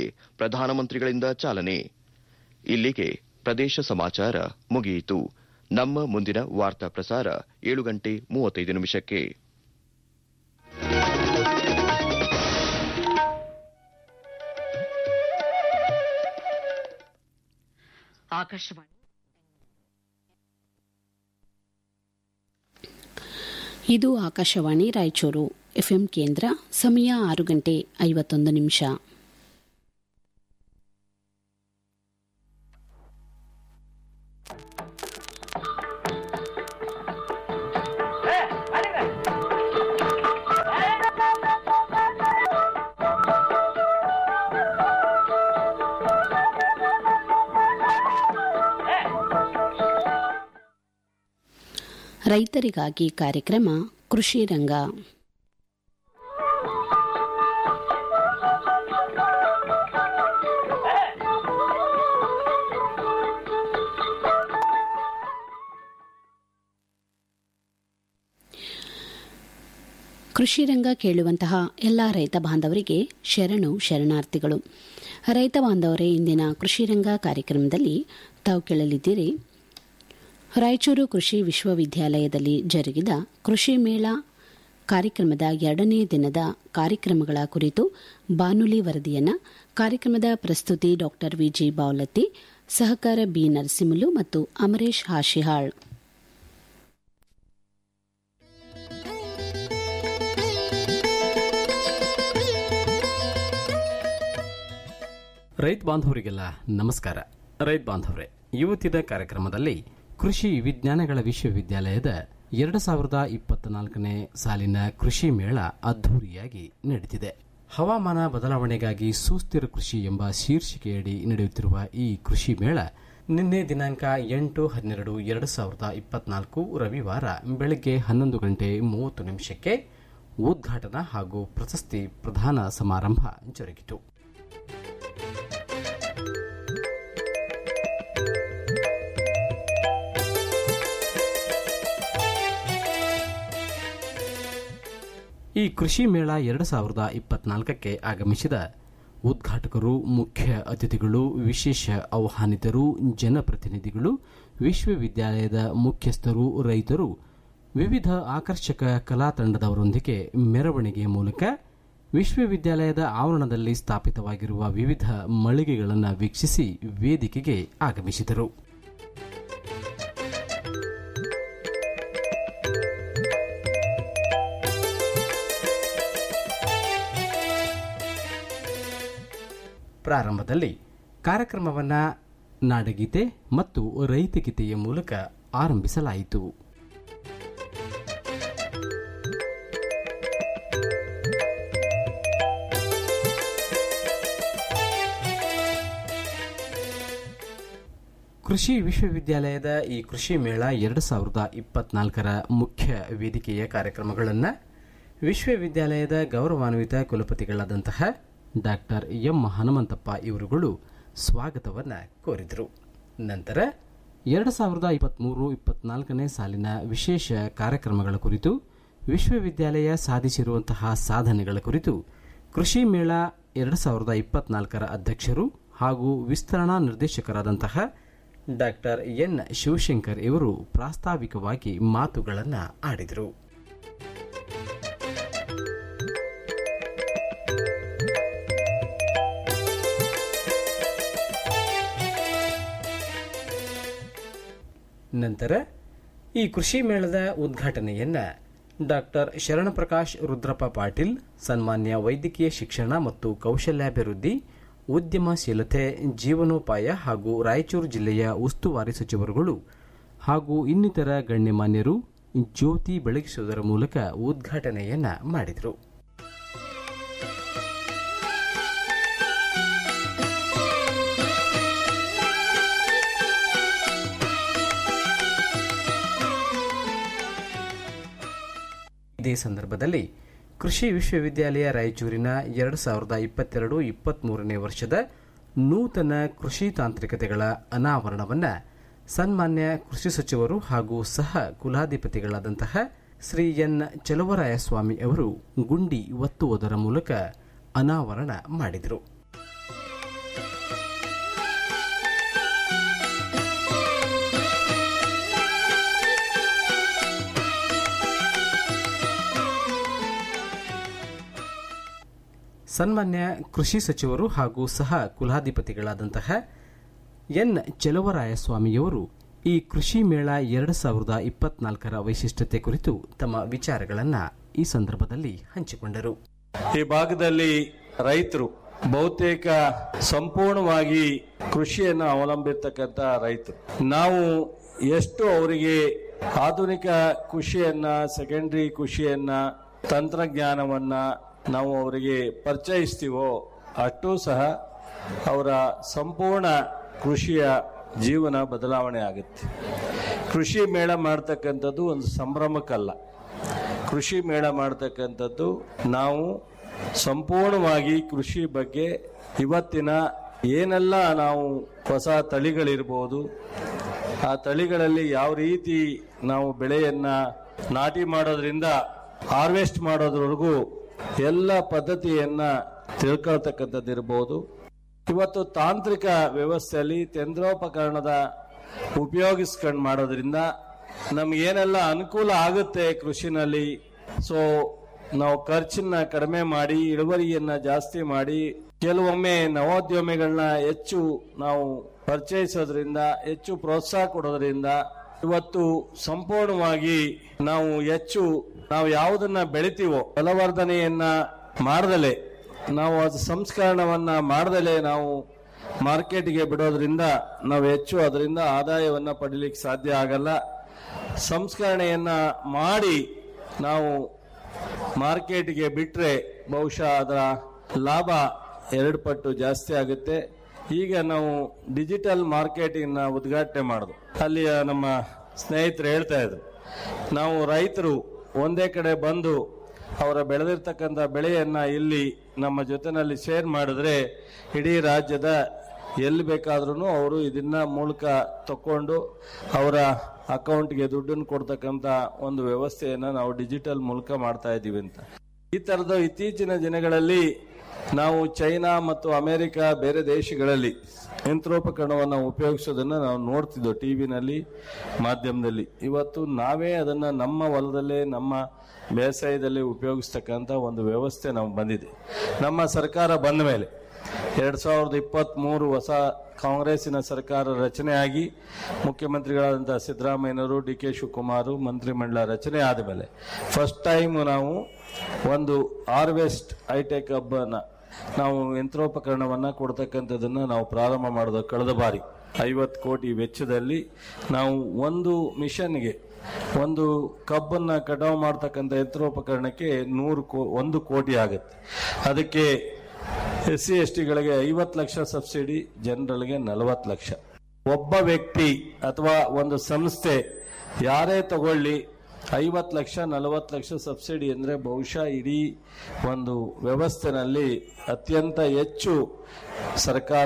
ಕಾರ್ಯಕ್ರಮಕ್ಕೆ ಪ್ರಧಾನಮಂತ್ರಿಗಳಿಂದ ಚಾಲನೆ ಇಲ್ಲಿಗೆ ಪ್ರದೇಶ ಸಮಾಚಾರ ಮುಗಿಯಿತು ನಮ್ಮ ಮುಂದಿನ ವಾರ್ತಾ ಪ್ರಸಾರ ಏಳು ಗಂಟೆ ಮೂವತ್ತೈದು ನಿಮಿಷಕ್ಕೆ ಆಕಾಶವಾಣಿ ಇದು ಆಕಾಶವಾಣಿ ರಾಯಚೂರು ಎಫ್ಎಂ ಕೇಂದ್ರ ಸಮಯ ಆರು ಗಂಟೆ ಐವತ್ತೊಂದು ನಿಮಿಷ ರೈತರಿಗಾಗಿ ಕಾರ್ಯಕ್ರಮ ಕೃಷಿ ರಂಗ ಕೃಷಿ ರಂಗ ಕೇಳುವಂತಹ ಎಲ್ಲ ರೈತ ಬಾಂಧವರಿಗೆ ಶರಣು ಶರಣಾರ್ಥಿಗಳು ರೈತ ಬಾಂಧವರೇ ಇಂದಿನ ಕೃಷಿ ರಂಗ ಕಾರ್ಯಕ್ರಮದಲ್ಲಿ ತಾವು ಕೇಳಲಿದ್ದೀರಿ ರಾಯಚೂರು ಕೃಷಿ ವಿಶ್ವವಿದ್ಯಾಲಯದಲ್ಲಿ ಜರುಗಿದ ಕೃಷಿ ಮೇಳ ಕಾರ್ಯಕ್ರಮದ ಎರಡನೇ ದಿನದ ಕಾರ್ಯಕ್ರಮಗಳ ಕುರಿತು ಬಾನುಲಿ ವರದಿಯನ್ನು ಕಾರ್ಯಕ್ರಮದ ಪ್ರಸ್ತುತಿ ಡಾಕ್ಟರ್ ವಿಜಿ ಬಾವಲತ್ತಿ ಸಹಕಾರ ಬಿ ನರಸಿಮುಲು ಮತ್ತು ಅಮರೇಶ್ ಹಾಶಿಹಾಳ್ ರೈತ ಬಾಂಧವರಿಗೆಲ್ಲ ನಮಸ್ಕಾರ ರೈತ ಬಾಂಧವರೇ ಇವತ್ತಿನ ಕಾರ್ಯಕ್ರಮದಲ್ಲಿ ಕೃಷಿ ವಿಜ್ಞಾನಗಳ ವಿಶ್ವವಿದ್ಯಾಲಯದ ಎರಡು ಸಾವಿರದ ಇಪ್ಪತ್ನಾಲ್ಕನೇ ಸಾಲಿನ ಕೃಷಿ ಮೇಳ ಅದ್ದೂರಿಯಾಗಿ ನಡೆದಿದೆ ಹವಾಮಾನ ಬದಲಾವಣೆಗಾಗಿ ಸುಸ್ಥಿರ ಕೃಷಿ ಎಂಬ ಶೀರ್ಷಿಕೆಯಡಿ ನಡೆಯುತ್ತಿರುವ ಈ ಕೃಷಿ ಮೇಳ ನಿನ್ನೆ ದಿನಾಂಕ ಎಂಟು ಹನ್ನೆರಡು ಎರಡು ಸಾವಿರದ ಇಪ್ಪತ್ನಾಲ್ಕು ರವಿವಾರ ಬೆಳಗ್ಗೆ ಹನ್ನೊಂದು ಗಂಟೆ ಮೂವತ್ತು ನಿಮಿಷಕ್ಕೆ ಉದ್ಘಾಟನಾ ಹಾಗೂ ಪ್ರಶಸ್ತಿ ಪ್ರದಾನ ಸಮಾರಂಭ ಜರುಗಿತು ಈ ಕೃಷಿ ಮೇಳ ಎರಡು ಸಾವಿರದ ಇಪ್ಪತ್ನಾಲ್ಕಕ್ಕೆ ಆಗಮಿಸಿದ ಉದ್ಘಾಟಕರು ಮುಖ್ಯ ಅತಿಥಿಗಳು ವಿಶೇಷ ಆಹ್ವಾನಿತರು ಜನಪ್ರತಿನಿಧಿಗಳು ವಿಶ್ವವಿದ್ಯಾಲಯದ ಮುಖ್ಯಸ್ಥರು ರೈತರು ವಿವಿಧ ಆಕರ್ಷಕ ಕಲಾ ತಂಡದವರೊಂದಿಗೆ ಮೆರವಣಿಗೆಯ ಮೂಲಕ ವಿಶ್ವವಿದ್ಯಾಲಯದ ಆವರಣದಲ್ಲಿ ಸ್ಥಾಪಿತವಾಗಿರುವ ವಿವಿಧ ಮಳಿಗೆಗಳನ್ನು ವೀಕ್ಷಿಸಿ ವೇದಿಕೆಗೆ ಆಗಮಿಸಿದರು ಪ್ರಾರಂಭದಲ್ಲಿ ಕಾರ್ಯಕ್ರಮವನ್ನು ನಾಡಗೀತೆ ಮತ್ತು ರೈತಗೀತೆಯ ಮೂಲಕ ಆರಂಭಿಸಲಾಯಿತು ಕೃಷಿ ವಿಶ್ವವಿದ್ಯಾಲಯದ ಈ ಕೃಷಿ ಮೇಳ ಎರಡು ಸಾವಿರದ ಇಪ್ಪತ್ನಾಲ್ಕರ ಮುಖ್ಯ ವೇದಿಕೆಯ ಕಾರ್ಯಕ್ರಮಗಳನ್ನು ವಿಶ್ವವಿದ್ಯಾಲಯದ ಗೌರವಾನ್ವಿತ ಕುಲಪತಿಗಳಾದಂತಹ ಡಾಕ್ಟರ್ ಎಂ ಹನುಮಂತಪ್ಪ ಇವರುಗಳು ಸ್ವಾಗತವನ್ನು ಕೋರಿದರು ನಂತರ ಎರಡು ಸಾವಿರದ ಇಪ್ಪತ್ತ್ಮೂರು ಇಪ್ಪತ್ನಾಲ್ಕನೇ ಸಾಲಿನ ವಿಶೇಷ ಕಾರ್ಯಕ್ರಮಗಳ ಕುರಿತು ವಿಶ್ವವಿದ್ಯಾಲಯ ಸಾಧಿಸಿರುವಂತಹ ಸಾಧನೆಗಳ ಕುರಿತು ಕೃಷಿ ಮೇಳ ಎರಡು ಸಾವಿರದ ಇಪ್ಪತ್ನಾಲ್ಕರ ಅಧ್ಯಕ್ಷರು ಹಾಗೂ ವಿಸ್ತರಣಾ ನಿರ್ದೇಶಕರಾದಂತಹ ಡಾಕ್ಟರ್ ಎನ್ ಶಿವಶಂಕರ್ ಇವರು ಪ್ರಾಸ್ತಾವಿಕವಾಗಿ ಮಾತುಗಳನ್ನು ಆಡಿದರು ನಂತರ ಈ ಕೃಷಿ ಮೇಳದ ಉದ್ಘಾಟನೆಯನ್ನ ಡಾಕ್ಟರ್ ಶರಣಪ್ರಕಾಶ್ ರುದ್ರಪ್ಪ ಪಾಟೀಲ್ ಸನ್ಮಾನ್ಯ ವೈದ್ಯಕೀಯ ಶಿಕ್ಷಣ ಮತ್ತು ಕೌಶಲ್ಯಾಭಿವೃದ್ಧಿ ಉದ್ಯಮಶೀಲತೆ ಜೀವನೋಪಾಯ ಹಾಗೂ ರಾಯಚೂರು ಜಿಲ್ಲೆಯ ಉಸ್ತುವಾರಿ ಸಚಿವರುಗಳು ಹಾಗೂ ಇನ್ನಿತರ ಗಣ್ಯಮಾನ್ಯರು ಜ್ಯೋತಿ ಬೆಳಗಿಸುವುದರ ಮೂಲಕ ಉದ್ಘಾಟನೆಯನ್ನ ಮಾಡಿದರು ಇದೇ ಸಂದರ್ಭದಲ್ಲಿ ಕೃಷಿ ವಿಶ್ವವಿದ್ಯಾಲಯ ರಾಯಚೂರಿನ ಎರಡು ಸಾವಿರದ ಇಪ್ಪತ್ತೆರಡು ಇಪ್ಪತ್ತ್ಮೂರನೇ ವರ್ಷದ ನೂತನ ಕೃಷಿ ತಾಂತ್ರಿಕತೆಗಳ ಅನಾವರಣವನ್ನು ಸನ್ಮಾನ್ಯ ಕೃಷಿ ಸಚಿವರು ಹಾಗೂ ಸಹ ಕುಲಾಧಿಪತಿಗಳಾದಂತಹ ಶ್ರೀ ಎನ್ ಚಲುವರಾಯಸ್ವಾಮಿ ಅವರು ಗುಂಡಿ ಒತ್ತುವುದರ ಮೂಲಕ ಅನಾವರಣ ಮಾಡಿದರು ಸನ್ಮಾನ್ಯ ಕೃಷಿ ಸಚಿವರು ಹಾಗೂ ಸಹ ಕುಲಾಧಿಪತಿಗಳಾದಂತಹ ಎನ್ ಚೆಲುವರಾಯಸ್ವಾಮಿಯವರು ಈ ಕೃಷಿ ಮೇಳ ಎರಡು ಸಾವಿರದ ಇಪ್ಪತ್ನಾಲ್ಕರ ವೈಶಿಷ್ಟ್ಯತೆ ಕುರಿತು ತಮ್ಮ ವಿಚಾರಗಳನ್ನು ಈ ಸಂದರ್ಭದಲ್ಲಿ ಹಂಚಿಕೊಂಡರು ಈ ಭಾಗದಲ್ಲಿ ರೈತರು ಬಹುತೇಕ ಸಂಪೂರ್ಣವಾಗಿ ಕೃಷಿಯನ್ನು ಅವಲಂಬಿರ್ತಕ್ಕಂಥ ರೈತರು ನಾವು ಎಷ್ಟು ಅವರಿಗೆ ಆಧುನಿಕ ಕೃಷಿಯನ್ನ ಸೆಕೆಂಡರಿ ಕೃಷಿಯನ್ನ ತಂತ್ರಜ್ಞಾನವನ್ನ ನಾವು ಅವರಿಗೆ ಪರಿಚಯಿಸ್ತೀವೋ ಅಷ್ಟೂ ಸಹ ಅವರ ಸಂಪೂರ್ಣ ಕೃಷಿಯ ಜೀವನ ಬದಲಾವಣೆ ಆಗುತ್ತೆ ಕೃಷಿ ಮೇಳ ಮಾಡ್ತಕ್ಕಂಥದ್ದು ಒಂದು ಸಂಭ್ರಮಕ್ಕಲ್ಲ ಕೃಷಿ ಮೇಳ ಮಾಡ್ತಕ್ಕಂಥದ್ದು ನಾವು ಸಂಪೂರ್ಣವಾಗಿ ಕೃಷಿ ಬಗ್ಗೆ ಇವತ್ತಿನ ಏನೆಲ್ಲ ನಾವು ಹೊಸ ತಳಿಗಳಿರ್ಬೋದು ಆ ತಳಿಗಳಲ್ಲಿ ಯಾವ ರೀತಿ ನಾವು ಬೆಳೆಯನ್ನ ನಾಟಿ ಮಾಡೋದ್ರಿಂದ ಹಾರ್ವೆಸ್ಟ್ ಮಾಡೋದ್ರವರೆಗೂ ಎಲ್ಲ ಪದ್ಧತಿಯನ್ನ ತಿಳ್ಕೊಳ್ತಕ್ಕಂಥದ್ದಿರ್ಬೋದು ಇವತ್ತು ತಾಂತ್ರಿಕ ವ್ಯವಸ್ಥೆಯಲ್ಲಿ ಯಂತ್ರೋಪಕರಣದ ಉಪಯೋಗಿಸ್ಕೊಂಡು ಮಾಡೋದ್ರಿಂದ ನಮ್ಗೇನೆಲ್ಲ ಅನುಕೂಲ ಆಗುತ್ತೆ ಕೃಷಿನಲ್ಲಿ ಸೊ ನಾವು ಖರ್ಚನ್ನ ಕಡಿಮೆ ಮಾಡಿ ಇಳುವರಿಯನ್ನ ಜಾಸ್ತಿ ಮಾಡಿ ಕೆಲವೊಮ್ಮೆ ನವೋದ್ಯಮಿಗಳನ್ನ ಹೆಚ್ಚು ನಾವು ಪರಿಚಯಿಸೋದ್ರಿಂದ ಹೆಚ್ಚು ಪ್ರೋತ್ಸಾಹ ಕೊಡೋದ್ರಿಂದ ಇವತ್ತು ಸಂಪೂರ್ಣವಾಗಿ ನಾವು ಹೆಚ್ಚು ನಾವು ಯಾವುದನ್ನ ಬೆಳಿತೀವೋ ಬಲವರ್ಧನೆಯನ್ನ ಮಾಡದಲೆ ನಾವು ಅದು ಸಂಸ್ಕರಣವನ್ನ ಮಾಡದಲೆ ನಾವು ಮಾರ್ಕೆಟ್ಗೆ ಬಿಡೋದ್ರಿಂದ ನಾವು ಹೆಚ್ಚು ಅದರಿಂದ ಆದಾಯವನ್ನ ಪಡಿಲಿಕ್ಕೆ ಸಾಧ್ಯ ಆಗಲ್ಲ ಸಂಸ್ಕರಣೆಯನ್ನ ಮಾಡಿ ನಾವು ಮಾರ್ಕೆಟ್ಗೆ ಬಿಟ್ರೆ ಬಹುಶಃ ಅದರ ಲಾಭ ಎರಡು ಪಟ್ಟು ಜಾಸ್ತಿ ಆಗುತ್ತೆ ಈಗ ನಾವು ಡಿಜಿಟಲ್ ಮಾರ್ಕೆಟಿಂಗ್ ಉದ್ಘಾಟನೆ ಮಾಡಿದ್ವು ಅಲ್ಲಿಯ ನಮ್ಮ ಸ್ನೇಹಿತರು ಹೇಳ್ತಾ ಇದ್ರು ನಾವು ರೈತರು ಒಂದೇ ಕಡೆ ಬಂದು ಅವರ ಬೆಳೆದಿರ್ತಕ್ಕಂಥ ಬೆಳೆಯನ್ನ ಇಲ್ಲಿ ನಮ್ಮ ಜೊತೆನಲ್ಲಿ ಶೇರ್ ಮಾಡಿದ್ರೆ ಇಡೀ ರಾಜ್ಯದ ಎಲ್ಲಿ ಬೇಕಾದ್ರೂ ಅವರು ಇದನ್ನ ಮೂಲಕ ತಕೊಂಡು ಅವರ ಅಕೌಂಟ್ಗೆ ದುಡ್ಡನ್ನು ಕೊಡ್ತಕ್ಕಂಥ ಒಂದು ವ್ಯವಸ್ಥೆಯನ್ನ ನಾವು ಡಿಜಿಟಲ್ ಮೂಲಕ ಮಾಡ್ತಾ ಇದ್ದೀವಿ ಅಂತ ಈ ತರದ ಇತ್ತೀಚಿನ ದಿನಗಳಲ್ಲಿ ನಾವು ಚೈನಾ ಮತ್ತು ಅಮೆರಿಕ ಬೇರೆ ದೇಶಗಳಲ್ಲಿ ಯಂತ್ರೋಪಕರಣವನ್ನು ಉಪಯೋಗಿಸೋದನ್ನ ನಾವು ನೋಡ್ತಿದ್ದೋ ಟಿವಿನಲ್ಲಿ ಮಾಧ್ಯಮದಲ್ಲಿ ಇವತ್ತು ನಾವೇ ಅದನ್ನ ನಮ್ಮ ಹೊಲದಲ್ಲೇ ನಮ್ಮ ಬೇಸಾಯದಲ್ಲಿ ಉಪಯೋಗಿಸ್ತಕ್ಕಂಥ ಒಂದು ವ್ಯವಸ್ಥೆ ನಮ್ಗೆ ಬಂದಿದೆ ನಮ್ಮ ಸರ್ಕಾರ ಬಂದ ಮೇಲೆ ಎರಡ್ ಸಾವಿರದ ಇಪ್ಪತ್ತ್ ಮೂರು ಹೊಸ ಕಾಂಗ್ರೆಸ್ಸಿನ ಸರ್ಕಾರ ರಚನೆಯಾಗಿ ಮುಖ್ಯಮಂತ್ರಿಗಳಾದಂತಹ ಸಿದ್ದರಾಮಯ್ಯನವರು ಡಿ ಕೆ ಶಿವಕುಮಾರ್ ಮಂತ್ರಿಮಂಡಲ ರಚನೆ ಆದ ಮೇಲೆ ಫಸ್ಟ್ ಟೈಮ್ ನಾವು ಒಂದು ಹಾರ್ವೆಸ್ಟ್ ಹೈಟೆಕ್ ಹಬ್ಬನ ನಾವು ಯಂತ್ರೋಪಕರಣವನ್ನ ಕೊಡ್ತಕ್ಕಂಥದ್ದನ್ನ ನಾವು ಪ್ರಾರಂಭ ಮಾಡಿದ ಕಳೆದ ಬಾರಿ ಐವತ್ತು ಕೋಟಿ ವೆಚ್ಚದಲ್ಲಿ ನಾವು ಒಂದು ಮಿಷನ್ಗೆ ಒಂದು ಕಬ್ಬನ್ನ ಕಟಾವು ಮಾಡ್ತಕ್ಕಂಥ ಯಂತ್ರೋಪಕರಣಕ್ಕೆ ನೂರು ಕೋ ಒಂದು ಕೋಟಿ ಆಗುತ್ತೆ ಅದಕ್ಕೆ ಎಸ್ ಸಿ ಎಸ್ ಟಿಗಳಿಗೆ ಐವತ್ತು ಲಕ್ಷ ಸಬ್ಸಿಡಿ ಜನರಲ್ಗೆ ನಲವತ್ತು ಲಕ್ಷ ಒಬ್ಬ ವ್ಯಕ್ತಿ ಅಥವಾ ಒಂದು ಸಂಸ್ಥೆ ಯಾರೇ ತಗೊಳ್ಳಿ ಐವತ್ತು ಲಕ್ಷ ನಲವತ್ತು ಲಕ್ಷ ಸಬ್ಸಿಡಿ ಅಂದರೆ ಬಹುಶಃ ಇಡೀ ಒಂದು ವ್ಯವಸ್ಥೆನಲ್ಲಿ ಅತ್ಯಂತ ಹೆಚ್ಚು ಸರ್ಕಾರ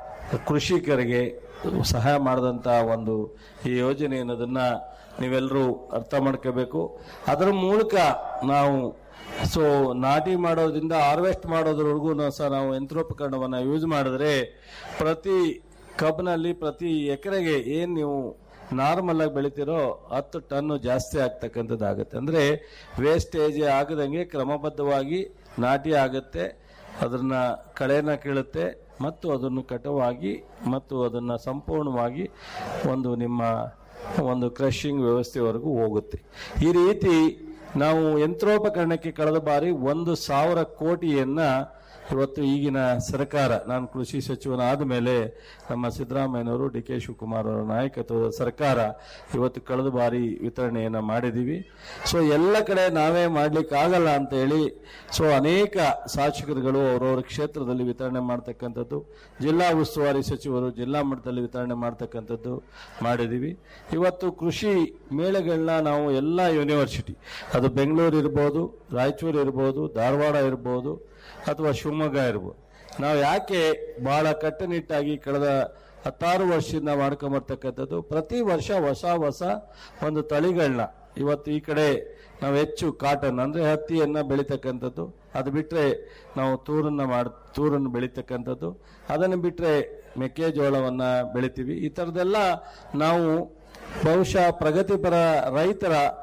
ಕೃಷಿಕರಿಗೆ ಸಹಾಯ ಮಾಡಿದಂಥ ಒಂದು ಈ ಯೋಜನೆ ಅನ್ನೋದನ್ನ ನೀವೆಲ್ಲರೂ ಅರ್ಥ ಮಾಡ್ಕೋಬೇಕು ಅದರ ಮೂಲಕ ನಾವು ಸೊ ನಾಟಿ ಮಾಡೋದ್ರಿಂದ ಹಾರ್ವೆಸ್ಟ್ ಮಾಡೋದ್ರವರೆಗೂ ಸಹ ನಾವು ಯಂತ್ರೋಪಕರಣವನ್ನು ಯೂಸ್ ಮಾಡಿದ್ರೆ ಪ್ರತಿ ಕಬ್ನಲ್ಲಿ ಪ್ರತಿ ಎಕರೆಗೆ ಏನು ನೀವು ನಾರ್ಮಲ್ ಆಗಿ ಬೆಳಿತಿರೋ ಹತ್ತು ಟನ್ನು ಜಾಸ್ತಿ ಆಗ್ತಕ್ಕಂಥದ್ದಾಗುತ್ತೆ ಅಂದರೆ ವೇಸ್ಟೇಜ್ ಆಗದಂಗೆ ಕ್ರಮಬದ್ಧವಾಗಿ ನಾಟಿ ಆಗುತ್ತೆ ಅದನ್ನ ಕಳೆನ ಕೀಳುತ್ತೆ ಮತ್ತು ಅದನ್ನು ಕಟವಾಗಿ ಮತ್ತು ಅದನ್ನು ಸಂಪೂರ್ಣವಾಗಿ ಒಂದು ನಿಮ್ಮ ಒಂದು ಕ್ರಷಿಂಗ್ ವ್ಯವಸ್ಥೆವರೆಗೂ ಹೋಗುತ್ತೆ ಈ ರೀತಿ ನಾವು ಯಂತ್ರೋಪಕರಣಕ್ಕೆ ಕಳೆದ ಬಾರಿ ಒಂದು ಸಾವಿರ ಕೋಟಿಯನ್ನ ಇವತ್ತು ಈಗಿನ ಸರ್ಕಾರ ನಾನು ಕೃಷಿ ಸಚಿವನಾದ ಮೇಲೆ ನಮ್ಮ ಸಿದ್ದರಾಮಯ್ಯನವರು ಡಿ ಕೆ ಶಿವಕುಮಾರ್ ಅವರ ನಾಯಕತ್ವದ ಸರ್ಕಾರ ಇವತ್ತು ಕಳೆದ ಬಾರಿ ವಿತರಣೆಯನ್ನ ಮಾಡಿದ್ದೀವಿ ಸೊ ಎಲ್ಲ ಕಡೆ ನಾವೇ ಮಾಡ್ಲಿಕ್ಕೆ ಆಗಲ್ಲ ಅಂತ ಹೇಳಿ ಸೊ ಅನೇಕ ಶಾಸಕರುಗಳು ಅವರವರ ಕ್ಷೇತ್ರದಲ್ಲಿ ವಿತರಣೆ ಮಾಡ್ತಕ್ಕಂಥದ್ದು ಜಿಲ್ಲಾ ಉಸ್ತುವಾರಿ ಸಚಿವರು ಜಿಲ್ಲಾ ಮಟ್ಟದಲ್ಲಿ ವಿತರಣೆ ಮಾಡ್ತಕ್ಕಂಥದ್ದು ಮಾಡಿದ್ದೀವಿ ಇವತ್ತು ಕೃಷಿ ಮೇಳಗಳನ್ನ ನಾವು ಎಲ್ಲ ಯೂನಿವರ್ಸಿಟಿ ಅದು ಬೆಂಗಳೂರು ಇರ್ಬೋದು ರಾಯಚೂರು ಇರ್ಬೋದು ಧಾರವಾಡ ಇರ್ಬೋದು ಅಥವಾ ಶಿವಮೊಗ್ಗ ಇರ್ಬೋದು ನಾವು ಯಾಕೆ ಬಹಳ ಕಟ್ಟುನಿಟ್ಟಾಗಿ ಕಳೆದ ಹತ್ತಾರು ವರ್ಷದಿಂದ ಮಾಡ್ಕೊಂಬರ್ತಕ್ಕಂಥದ್ದು ಪ್ರತಿ ವರ್ಷ ಹೊಸ ಹೊಸ ಒಂದು ತಳಿಗಳನ್ನ ಇವತ್ತು ಈ ಕಡೆ ನಾವು ಹೆಚ್ಚು ಕಾಟನ್ ಅಂದ್ರೆ ಹತ್ತಿಯನ್ನ ಬೆಳಿತಕ್ಕಂಥದ್ದು ಅದು ಬಿಟ್ರೆ ನಾವು ತೂರನ್ನ ಮಾಡ್ ತೂರನ್ನು ಬೆಳಿತಕ್ಕಂಥದ್ದು ಅದನ್ನು ಬಿಟ್ರೆ ಮೆಕ್ಕೆಜೋಳವನ್ನ ಬೆಳಿತೀವಿ ಈ ಥರದ್ದೆಲ್ಲ ನಾವು ಬಹುಶಃ ಪ್ರಗತಿಪರ ರೈತರ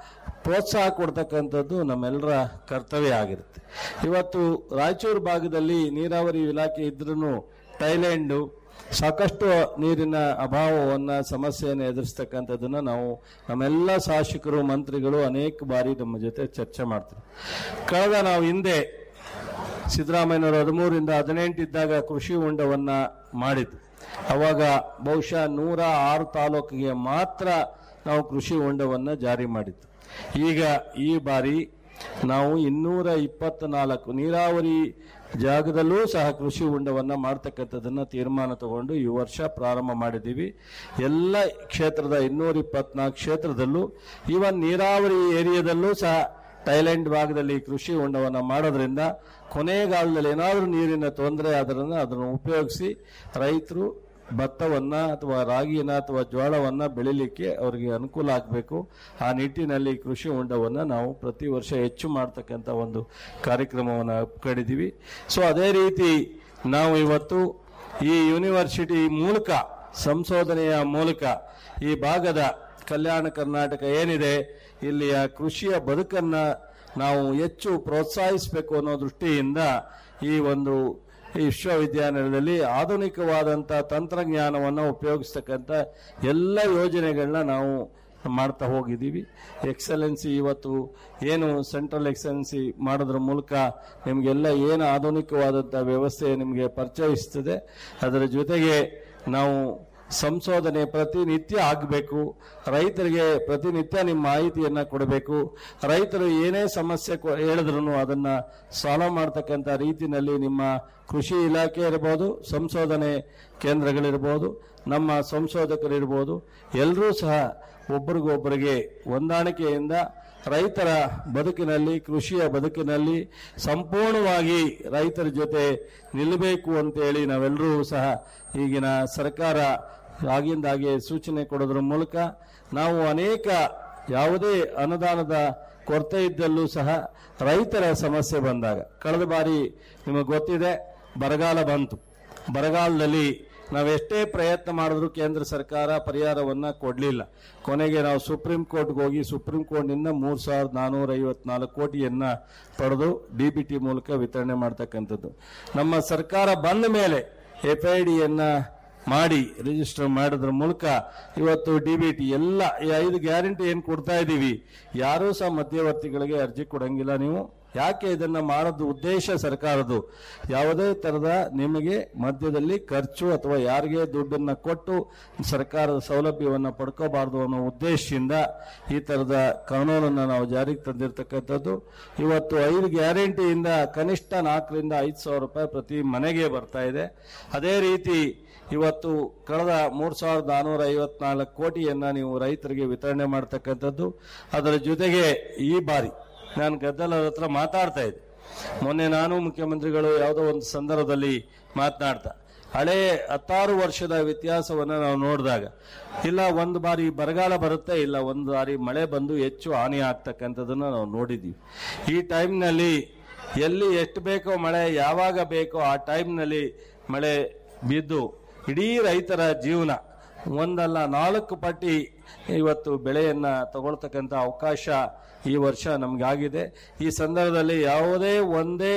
ಪ್ರೋತ್ಸಾಹ ಕೊಡ್ತಕ್ಕಂಥದ್ದು ನಮ್ಮೆಲ್ಲರ ಕರ್ತವ್ಯ ಆಗಿರುತ್ತೆ ಇವತ್ತು ರಾಯಚೂರು ಭಾಗದಲ್ಲಿ ನೀರಾವರಿ ಇಲಾಖೆ ಇದ್ರೂ ಥೈಲ್ಯಾಂಡು ಸಾಕಷ್ಟು ನೀರಿನ ಅಭಾವವನ್ನ ಸಮಸ್ಯೆಯನ್ನು ಎದುರಿಸ್ತಕ್ಕಂಥದ್ದನ್ನ ನಾವು ನಮ್ಮೆಲ್ಲ ಶಾಸಕರು ಮಂತ್ರಿಗಳು ಅನೇಕ ಬಾರಿ ನಮ್ಮ ಜೊತೆ ಚರ್ಚೆ ಮಾಡ್ತಾರೆ ಕಳೆದ ನಾವು ಹಿಂದೆ ಸಿದ್ದರಾಮಯ್ಯನವರು ಹದಿಮೂರಿಂದ ಹದಿನೆಂಟು ಇದ್ದಾಗ ಕೃಷಿ ಹೊಂಡವನ್ನ ಮಾಡಿದ್ದು ಅವಾಗ ಬಹುಶಃ ನೂರ ಆರು ತಾಲೂಕಿಗೆ ಮಾತ್ರ ನಾವು ಕೃಷಿ ಹೊಂಡವನ್ನ ಜಾರಿ ಮಾಡಿದ್ದು ಈಗ ಈ ಬಾರಿ ನಾವು ಇನ್ನೂರ ಇಪ್ಪತ್ನಾಲ್ಕು ನೀರಾವರಿ ಜಾಗದಲ್ಲೂ ಸಹ ಕೃಷಿ ಹೊಂಡವನ್ನ ಮಾಡ್ತಕ್ಕಂಥದ್ದನ್ನ ತೀರ್ಮಾನ ತಗೊಂಡು ಈ ವರ್ಷ ಪ್ರಾರಂಭ ಮಾಡಿದ್ದೀವಿ ಎಲ್ಲ ಕ್ಷೇತ್ರದ ಇನ್ನೂರ ಇಪ್ಪತ್ನಾಲ್ಕು ಕ್ಷೇತ್ರದಲ್ಲೂ ಇವನ್ ನೀರಾವರಿ ಏರಿಯಾದಲ್ಲೂ ಸಹ ಥೈಲ್ಯಾಂಡ್ ಭಾಗದಲ್ಲಿ ಕೃಷಿ ಹೊಂಡವನ್ನ ಮಾಡೋದ್ರಿಂದ ಕೊನೆಗಾಲದಲ್ಲಿ ಏನಾದರೂ ನೀರಿನ ತೊಂದರೆ ಆದ್ರಿಂದ ಅದನ್ನು ಉಪಯೋಗಿಸಿ ರೈತರು ಭತ್ತವನ್ನ ಅಥವಾ ರಾಗಿನ ಅಥವಾ ಜೋಳವನ್ನ ಬೆಳಿಲಿಕ್ಕೆ ಅವರಿಗೆ ಅನುಕೂಲ ಆಗಬೇಕು ಆ ನಿಟ್ಟಿನಲ್ಲಿ ಕೃಷಿ ಹೊಂಡವನ್ನ ನಾವು ಪ್ರತಿ ವರ್ಷ ಹೆಚ್ಚು ಮಾಡ್ತಕ್ಕಂಥ ಒಂದು ಕಾರ್ಯಕ್ರಮವನ್ನು ಹಮ್ಮಿಕೊಂಡಿದ್ದೀವಿ ಸೊ ಅದೇ ರೀತಿ ನಾವು ಇವತ್ತು ಈ ಯೂನಿವರ್ಸಿಟಿ ಮೂಲಕ ಸಂಶೋಧನೆಯ ಮೂಲಕ ಈ ಭಾಗದ ಕಲ್ಯಾಣ ಕರ್ನಾಟಕ ಏನಿದೆ ಇಲ್ಲಿಯ ಕೃಷಿಯ ಬದುಕನ್ನ ನಾವು ಹೆಚ್ಚು ಪ್ರೋತ್ಸಾಹಿಸಬೇಕು ಅನ್ನೋ ದೃಷ್ಟಿಯಿಂದ ಈ ಒಂದು ಈ ವಿಶ್ವವಿದ್ಯಾನಿಲಯದಲ್ಲಿ ಆಧುನಿಕವಾದಂಥ ತಂತ್ರಜ್ಞಾನವನ್ನು ಉಪಯೋಗಿಸ್ತಕ್ಕಂಥ ಎಲ್ಲ ಯೋಜನೆಗಳನ್ನ ನಾವು ಮಾಡ್ತಾ ಹೋಗಿದ್ದೀವಿ ಎಕ್ಸಲೆನ್ಸಿ ಇವತ್ತು ಏನು ಸೆಂಟ್ರಲ್ ಎಕ್ಸಲೆನ್ಸಿ ಮಾಡೋದ್ರ ಮೂಲಕ ನಿಮಗೆಲ್ಲ ಏನು ಆಧುನಿಕವಾದಂಥ ವ್ಯವಸ್ಥೆ ನಿಮಗೆ ಪರಿಚಯಿಸ್ತದೆ ಅದರ ಜೊತೆಗೆ ನಾವು ಸಂಶೋಧನೆ ಪ್ರತಿನಿತ್ಯ ಆಗಬೇಕು ರೈತರಿಗೆ ಪ್ರತಿನಿತ್ಯ ನಿಮ್ಮ ಮಾಹಿತಿಯನ್ನ ಕೊಡಬೇಕು ರೈತರು ಏನೇ ಸಮಸ್ಯೆ ಕೊ- ಹೇಳಿದ್ರು ಅದನ್ನ ಸಾಲ್ವ್ ಮಾಡ್ತಕ್ಕಂಥ ರೀತಿನಲ್ಲಿ ನಿಮ್ಮ ಕೃಷಿ ಇಲಾಖೆ ಇರ್ಬೋದು ಸಂಶೋಧನೆ ಕೇಂದ್ರಗಳಿರ್ಬೋದು ನಮ್ಮ ಸಂಶೋಧಕರಿರ್ಬೋದು ಎಲ್ಲರೂ ಸಹ ಒಬ್ಬರಿಗೊಬ್ಬರಿಗೆ ಹೊಂದಾಣಿಕೆಯಿಂದ ರೈತರ ಬದುಕಿನಲ್ಲಿ ಕೃಷಿಯ ಬದುಕಿನಲ್ಲಿ ಸಂಪೂರ್ಣವಾಗಿ ರೈತರ ಜೊತೆ ನಿಲ್ಲಬೇಕು ಅಂತೇಳಿ ನಾವೆಲ್ಲರೂ ಸಹ ಈಗಿನ ಸರ್ಕಾರ ಆಗಿಂದಾಗೆ ಸೂಚನೆ ಕೊಡೋದ್ರ ಮೂಲಕ ನಾವು ಅನೇಕ ಯಾವುದೇ ಅನುದಾನದ ಕೊರತೆ ಇದ್ದಲ್ಲೂ ಸಹ ರೈತರ ಸಮಸ್ಯೆ ಬಂದಾಗ ಕಳೆದ ಬಾರಿ ನಿಮಗೆ ಗೊತ್ತಿದೆ ಬರಗಾಲ ಬಂತು ಬರಗಾಲದಲ್ಲಿ ನಾವೆಷ್ಟೇ ಪ್ರಯತ್ನ ಮಾಡಿದ್ರು ಕೇಂದ್ರ ಸರ್ಕಾರ ಪರಿಹಾರವನ್ನ ಕೊಡಲಿಲ್ಲ ಕೊನೆಗೆ ನಾವು ಸುಪ್ರೀಂ ಕೋರ್ಟ್ಗೆ ಹೋಗಿ ಸುಪ್ರೀಂ ಕೋರ್ಟ್ನಿಂದ ಮೂರು ಸಾವಿರದ ನಾನ್ನೂರ ಐವತ್ನಾಲ್ಕು ಕೋಟಿಯನ್ನ ಪಡೆದು ಡಿ ಬಿ ಟಿ ಮೂಲಕ ವಿತರಣೆ ಮಾಡ್ತಕ್ಕಂಥದ್ದು ನಮ್ಮ ಸರ್ಕಾರ ಬಂದ ಮೇಲೆ ಎಫ್ ಐ ಡಿಯನ್ನ ಮಾಡಿ ರಿಜಿಸ್ಟರ್ ಮಾಡೋದ್ರ ಮೂಲಕ ಇವತ್ತು ಡಿ ಬಿ ಟಿ ಎಲ್ಲ ಈ ಐದು ಗ್ಯಾರಂಟಿ ಏನು ಕೊಡ್ತಾ ಇದ್ದೀವಿ ಯಾರೂ ಸಹ ಮಧ್ಯವರ್ತಿಗಳಿಗೆ ಅರ್ಜಿ ಕೊಡಂಗಿಲ್ಲ ನೀವು ಯಾಕೆ ಇದನ್ನ ಮಾಡೋದು ಉದ್ದೇಶ ಸರ್ಕಾರದ್ದು ಯಾವುದೇ ತರದ ನಿಮಗೆ ಮಧ್ಯದಲ್ಲಿ ಖರ್ಚು ಅಥವಾ ಯಾರಿಗೆ ದುಡ್ಡನ್ನ ಕೊಟ್ಟು ಸರ್ಕಾರದ ಸೌಲಭ್ಯವನ್ನ ಪಡ್ಕೋಬಾರ್ದು ಅನ್ನೋ ಉದ್ದೇಶದಿಂದ ಈ ತರದ ಕಾನೂನನ್ನ ನಾವು ಜಾರಿಗೆ ತಂದಿರತಕ್ಕಂಥದ್ದು ಇವತ್ತು ಐದು ಗ್ಯಾರಂಟಿಯಿಂದ ಕನಿಷ್ಠ ನಾಲ್ಕರಿಂದ ಐದು ಸಾವಿರ ರೂಪಾಯಿ ಪ್ರತಿ ಮನೆಗೆ ಬರ್ತಾ ಇದೆ ಅದೇ ರೀತಿ ಇವತ್ತು ಕಳೆದ ಮೂರ್ ಸಾವಿರದ ನಾನೂರ ಐವತ್ನಾಲ್ಕು ಕೋಟಿಯನ್ನ ನೀವು ರೈತರಿಗೆ ವಿತರಣೆ ಮಾಡ್ತಕ್ಕಂಥದ್ದು ಅದರ ಜೊತೆಗೆ ಈ ಬಾರಿ ನಾನು ಗದ್ದಲರ ಹತ್ರ ಮಾತಾಡ್ತಾ ಇದ್ದೆ ಮೊನ್ನೆ ನಾನು ಮುಖ್ಯಮಂತ್ರಿಗಳು ಯಾವುದೋ ಒಂದು ಸಂದರ್ಭದಲ್ಲಿ ಮಾತನಾಡ್ತಾ ಹಳೆ ಹತ್ತಾರು ವರ್ಷದ ವ್ಯತ್ಯಾಸವನ್ನ ನಾವು ನೋಡಿದಾಗ ಇಲ್ಲ ಒಂದು ಬಾರಿ ಬರಗಾಲ ಬರುತ್ತೆ ಇಲ್ಲ ಒಂದು ಬಾರಿ ಮಳೆ ಬಂದು ಹೆಚ್ಚು ಹಾನಿ ಆಗ್ತಕ್ಕಂಥದ್ದನ್ನ ನಾವು ನೋಡಿದ್ದೀವಿ ಈ ಟೈಮ್ನಲ್ಲಿ ಎಲ್ಲಿ ಎಷ್ಟು ಬೇಕೋ ಮಳೆ ಯಾವಾಗ ಬೇಕೋ ಆ ಟೈಮ್ನಲ್ಲಿ ಮಳೆ ಬಿದ್ದು ಇಡೀ ರೈತರ ಜೀವನ ಒಂದಲ್ಲ ನಾಲ್ಕು ಪಟ್ಟಿ ಇವತ್ತು ಬೆಳೆಯನ್ನ ತಗೊಳ್ತಕ್ಕಂಥ ಅವಕಾಶ ಈ ವರ್ಷ ನಮಗಾಗಿದೆ ಈ ಸಂದರ್ಭದಲ್ಲಿ ಯಾವುದೇ ಒಂದೇ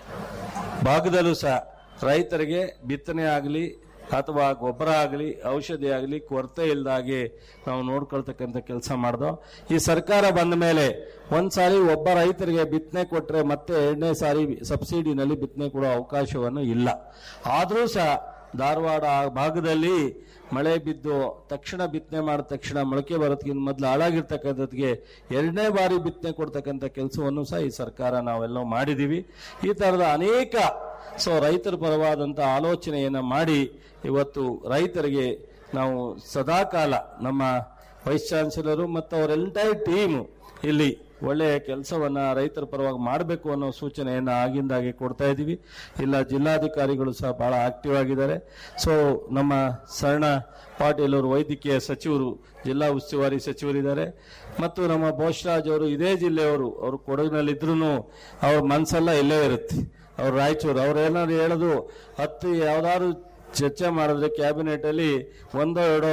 ಭಾಗದಲ್ಲೂ ಸಹ ರೈತರಿಗೆ ಬಿತ್ತನೆ ಆಗಲಿ ಅಥವಾ ಗೊಬ್ಬರ ಆಗಲಿ ಔಷಧಿ ಆಗಲಿ ಕೊರತೆ ಇಲ್ದಾಗೆ ನಾವು ನೋಡ್ಕೊಳ್ತಕ್ಕಂಥ ಕೆಲಸ ಮಾಡ್ದೋ ಈ ಸರ್ಕಾರ ಬಂದ ಮೇಲೆ ಒಂದ್ ಸಾರಿ ಒಬ್ಬ ರೈತರಿಗೆ ಬಿತ್ತನೆ ಕೊಟ್ರೆ ಮತ್ತೆ ಎರಡನೇ ಸಾರಿ ಸಬ್ಸಿಡಿನಲ್ಲಿ ಬಿತ್ತನೆ ಕೊಡೋ ಅವಕಾಶವನ್ನು ಇಲ್ಲ ಆದರೂ ಸಹ ಧಾರವಾಡ ಆ ಭಾಗದಲ್ಲಿ ಮಳೆ ಬಿದ್ದು ತಕ್ಷಣ ಬಿತ್ತನೆ ಮಾಡಿದ ತಕ್ಷಣ ಮೊಳಕೆ ಬರೋದಕ್ಕಿಂತ ಮೊದಲು ಹಾಳಾಗಿರ್ತಕ್ಕಂಥದ್ಗೆ ಎರಡನೇ ಬಾರಿ ಬಿತ್ತನೆ ಕೊಡ್ತಕ್ಕಂಥ ಕೆಲಸವನ್ನು ಸಹ ಈ ಸರ್ಕಾರ ನಾವೆಲ್ಲ ಮಾಡಿದೀವಿ ಈ ತರದ ಅನೇಕ ಸೊ ರೈತರ ಪರವಾದಂಥ ಆಲೋಚನೆಯನ್ನ ಮಾಡಿ ಇವತ್ತು ರೈತರಿಗೆ ನಾವು ಸದಾಕಾಲ ನಮ್ಮ ವೈಸ್ ಚಾನ್ಸಲರು ಮತ್ತು ಅವರ ಎಂಟೈರ್ ಟೀಮು ಇಲ್ಲಿ ಒಳ್ಳೆಯ ಕೆಲಸವನ್ನ ರೈತರ ಪರವಾಗಿ ಮಾಡಬೇಕು ಅನ್ನೋ ಸೂಚನೆಯನ್ನ ಆಗಿಂದಾಗೆ ಕೊಡ್ತಾ ಇದ್ದೀವಿ ಇಲ್ಲ ಜಿಲ್ಲಾಧಿಕಾರಿಗಳು ಸಹ ಬಹಳ ಆಕ್ಟಿವ್ ಆಗಿದ್ದಾರೆ ಸೊ ನಮ್ಮ ಸರಣ ಪಾಟೀಲ್ ಅವರು ವೈದ್ಯಕೀಯ ಸಚಿವರು ಜಿಲ್ಲಾ ಉಸ್ತುವಾರಿ ಸಚಿವರಿದ್ದಾರೆ ಮತ್ತು ನಮ್ಮ ಬೋಸರಾಜ್ ಅವರು ಇದೇ ಜಿಲ್ಲೆಯವರು ಅವರು ಕೊಡಗಿನಲ್ಲಿದ್ರು ಅವ್ರ ಮನಸ್ಸೆಲ್ಲ ಇಲ್ಲೇ ಇರುತ್ತೆ ಅವ್ರು ರಾಯಚೂರು ಅವ್ರು ಏನಾದ್ರು ಹೇಳೋದು ಹತ್ತು ಯಾವ್ದಾದ್ರು ಚರ್ಚೆ ಮಾಡಿದ್ರೆ ಕ್ಯಾಬಿನೆಟ್ ಅಲ್ಲಿ ಒಂದೋ ಎರಡೋ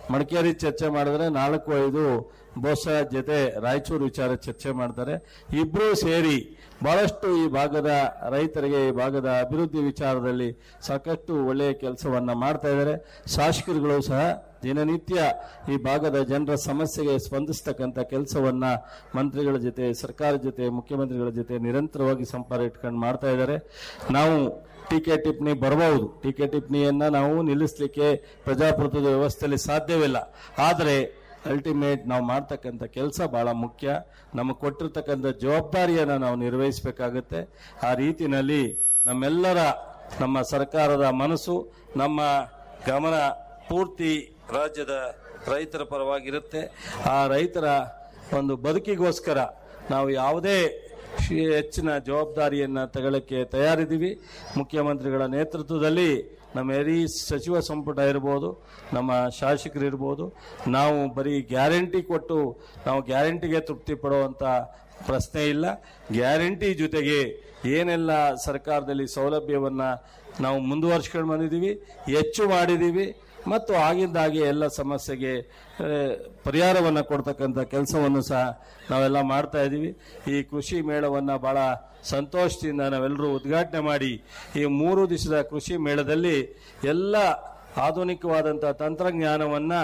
ಮಡಿಕೇರಿ ಚರ್ಚೆ ಮಾಡಿದ್ರೆ ನಾಲ್ಕು ಐದು ಬಹುಶಃ ಜೊತೆ ರಾಯಚೂರು ವಿಚಾರ ಚರ್ಚೆ ಮಾಡ್ತಾರೆ ಇಬ್ರು ಸೇರಿ ಬಹಳಷ್ಟು ಈ ಭಾಗದ ರೈತರಿಗೆ ಈ ಭಾಗದ ಅಭಿವೃದ್ಧಿ ವಿಚಾರದಲ್ಲಿ ಸಾಕಷ್ಟು ಒಳ್ಳೆಯ ಕೆಲಸವನ್ನ ಮಾಡ್ತಾ ಇದ್ದಾರೆ ಶಾಸಕರುಗಳು ಸಹ ದಿನನಿತ್ಯ ಈ ಭಾಗದ ಜನರ ಸಮಸ್ಯೆಗೆ ಸ್ಪಂದಿಸ್ತಕ್ಕಂಥ ಕೆಲಸವನ್ನ ಮಂತ್ರಿಗಳ ಜೊತೆ ಸರ್ಕಾರದ ಜೊತೆ ಮುಖ್ಯಮಂತ್ರಿಗಳ ಜೊತೆ ನಿರಂತರವಾಗಿ ಸಂಪರ್ಕ ಇಟ್ಕೊಂಡು ಮಾಡ್ತಾ ಇದ್ದಾರೆ ನಾವು ಟೀಕೆ ಟಿಪ್ಪಣಿ ಬರಬಹುದು ಟೀಕೆ ಟಿಪ್ಪಣಿಯನ್ನ ನಾವು ನಿಲ್ಲಿಸಲಿಕ್ಕೆ ಪ್ರಜಾಪ್ರಭುತ್ವದ ವ್ಯವಸ್ಥೆಯಲ್ಲಿ ಸಾಧ್ಯವಿಲ್ಲ ಆದರೆ ಅಲ್ಟಿಮೇಟ್ ನಾವು ಮಾಡ್ತಕ್ಕಂಥ ಕೆಲಸ ಬಹಳ ಮುಖ್ಯ ನಮಗೆ ಕೊಟ್ಟಿರ್ತಕ್ಕಂಥ ಜವಾಬ್ದಾರಿಯನ್ನ ನಾವು ನಿರ್ವಹಿಸಬೇಕಾಗುತ್ತೆ ಆ ರೀತಿನಲ್ಲಿ ನಮ್ಮೆಲ್ಲರ ನಮ್ಮ ಸರ್ಕಾರದ ಮನಸ್ಸು ನಮ್ಮ ಗಮನ ಪೂರ್ತಿ ರಾಜ್ಯದ ರೈತರ ಪರವಾಗಿರುತ್ತೆ ಆ ರೈತರ ಒಂದು ಬದುಕಿಗೋಸ್ಕರ ನಾವು ಯಾವುದೇ ಶಿ- ಹೆಚ್ಚಿನ ಜವಾಬ್ದಾರಿಯನ್ನ ತಗೊಳ್ಳಕ್ಕೆ ತಯಾರಿದ್ದೀವಿ ಮುಖ್ಯಮಂತ್ರಿಗಳ ನೇತೃತ್ವದಲ್ಲಿ ನಮ್ಮ ಹಿರಿ ಸಚಿವ ಸಂಪುಟ ಇರ್ಬೋದು ನಮ್ಮ ಶಾಸಕರು ಇರ್ಬೋದು ನಾವು ಬರೀ ಗ್ಯಾರಂಟಿ ಕೊಟ್ಟು ನಾವು ಗ್ಯಾರಂಟಿಗೆ ತೃಪ್ತಿ ಪಡುವಂತ ಪ್ರಶ್ನೆ ಇಲ್ಲ ಗ್ಯಾರಂಟಿ ಜೊತೆಗೆ ಏನೆಲ್ಲ ಸರ್ಕಾರದಲ್ಲಿ ಸೌಲಭ್ಯವನ್ನ ನಾವು ಮುಂದುವರ್ಸ್ಕೊಂಡು ಬಂದಿದ್ದೀವಿ ಹೆಚ್ಚು ಮಾಡಿದ್ದೀವಿ ಮತ್ತು ಆಗಿಂದಾಗೆ ಎಲ್ಲ ಸಮಸ್ಯೆಗೆ ಆ, ಪರಿಹಾರವನ್ನು ಕೊಡ್ತಕ್ಕಂಥ ಕೆಲಸವನ್ನು ಸಹ ನಾವೆಲ್ಲ ಮಾಡ್ತಾ ಇದ್ದೀವಿ ಈ ಕೃಷಿ ಮೇಳವನ್ನು ಬಹಳ ಸಂತೋಷದಿಂದ ನಾವೆಲ್ಲರೂ ಉದ್ಘಾಟನೆ ಮಾಡಿ ಈ ಮೂರು ದಿವಸದ ಕೃಷಿ ಮೇಳದಲ್ಲಿ ಎಲ್ಲ ಆಧುನಿಕವಾದಂಥ ತಂತ್ರಜ್ಞಾನವನ್ನು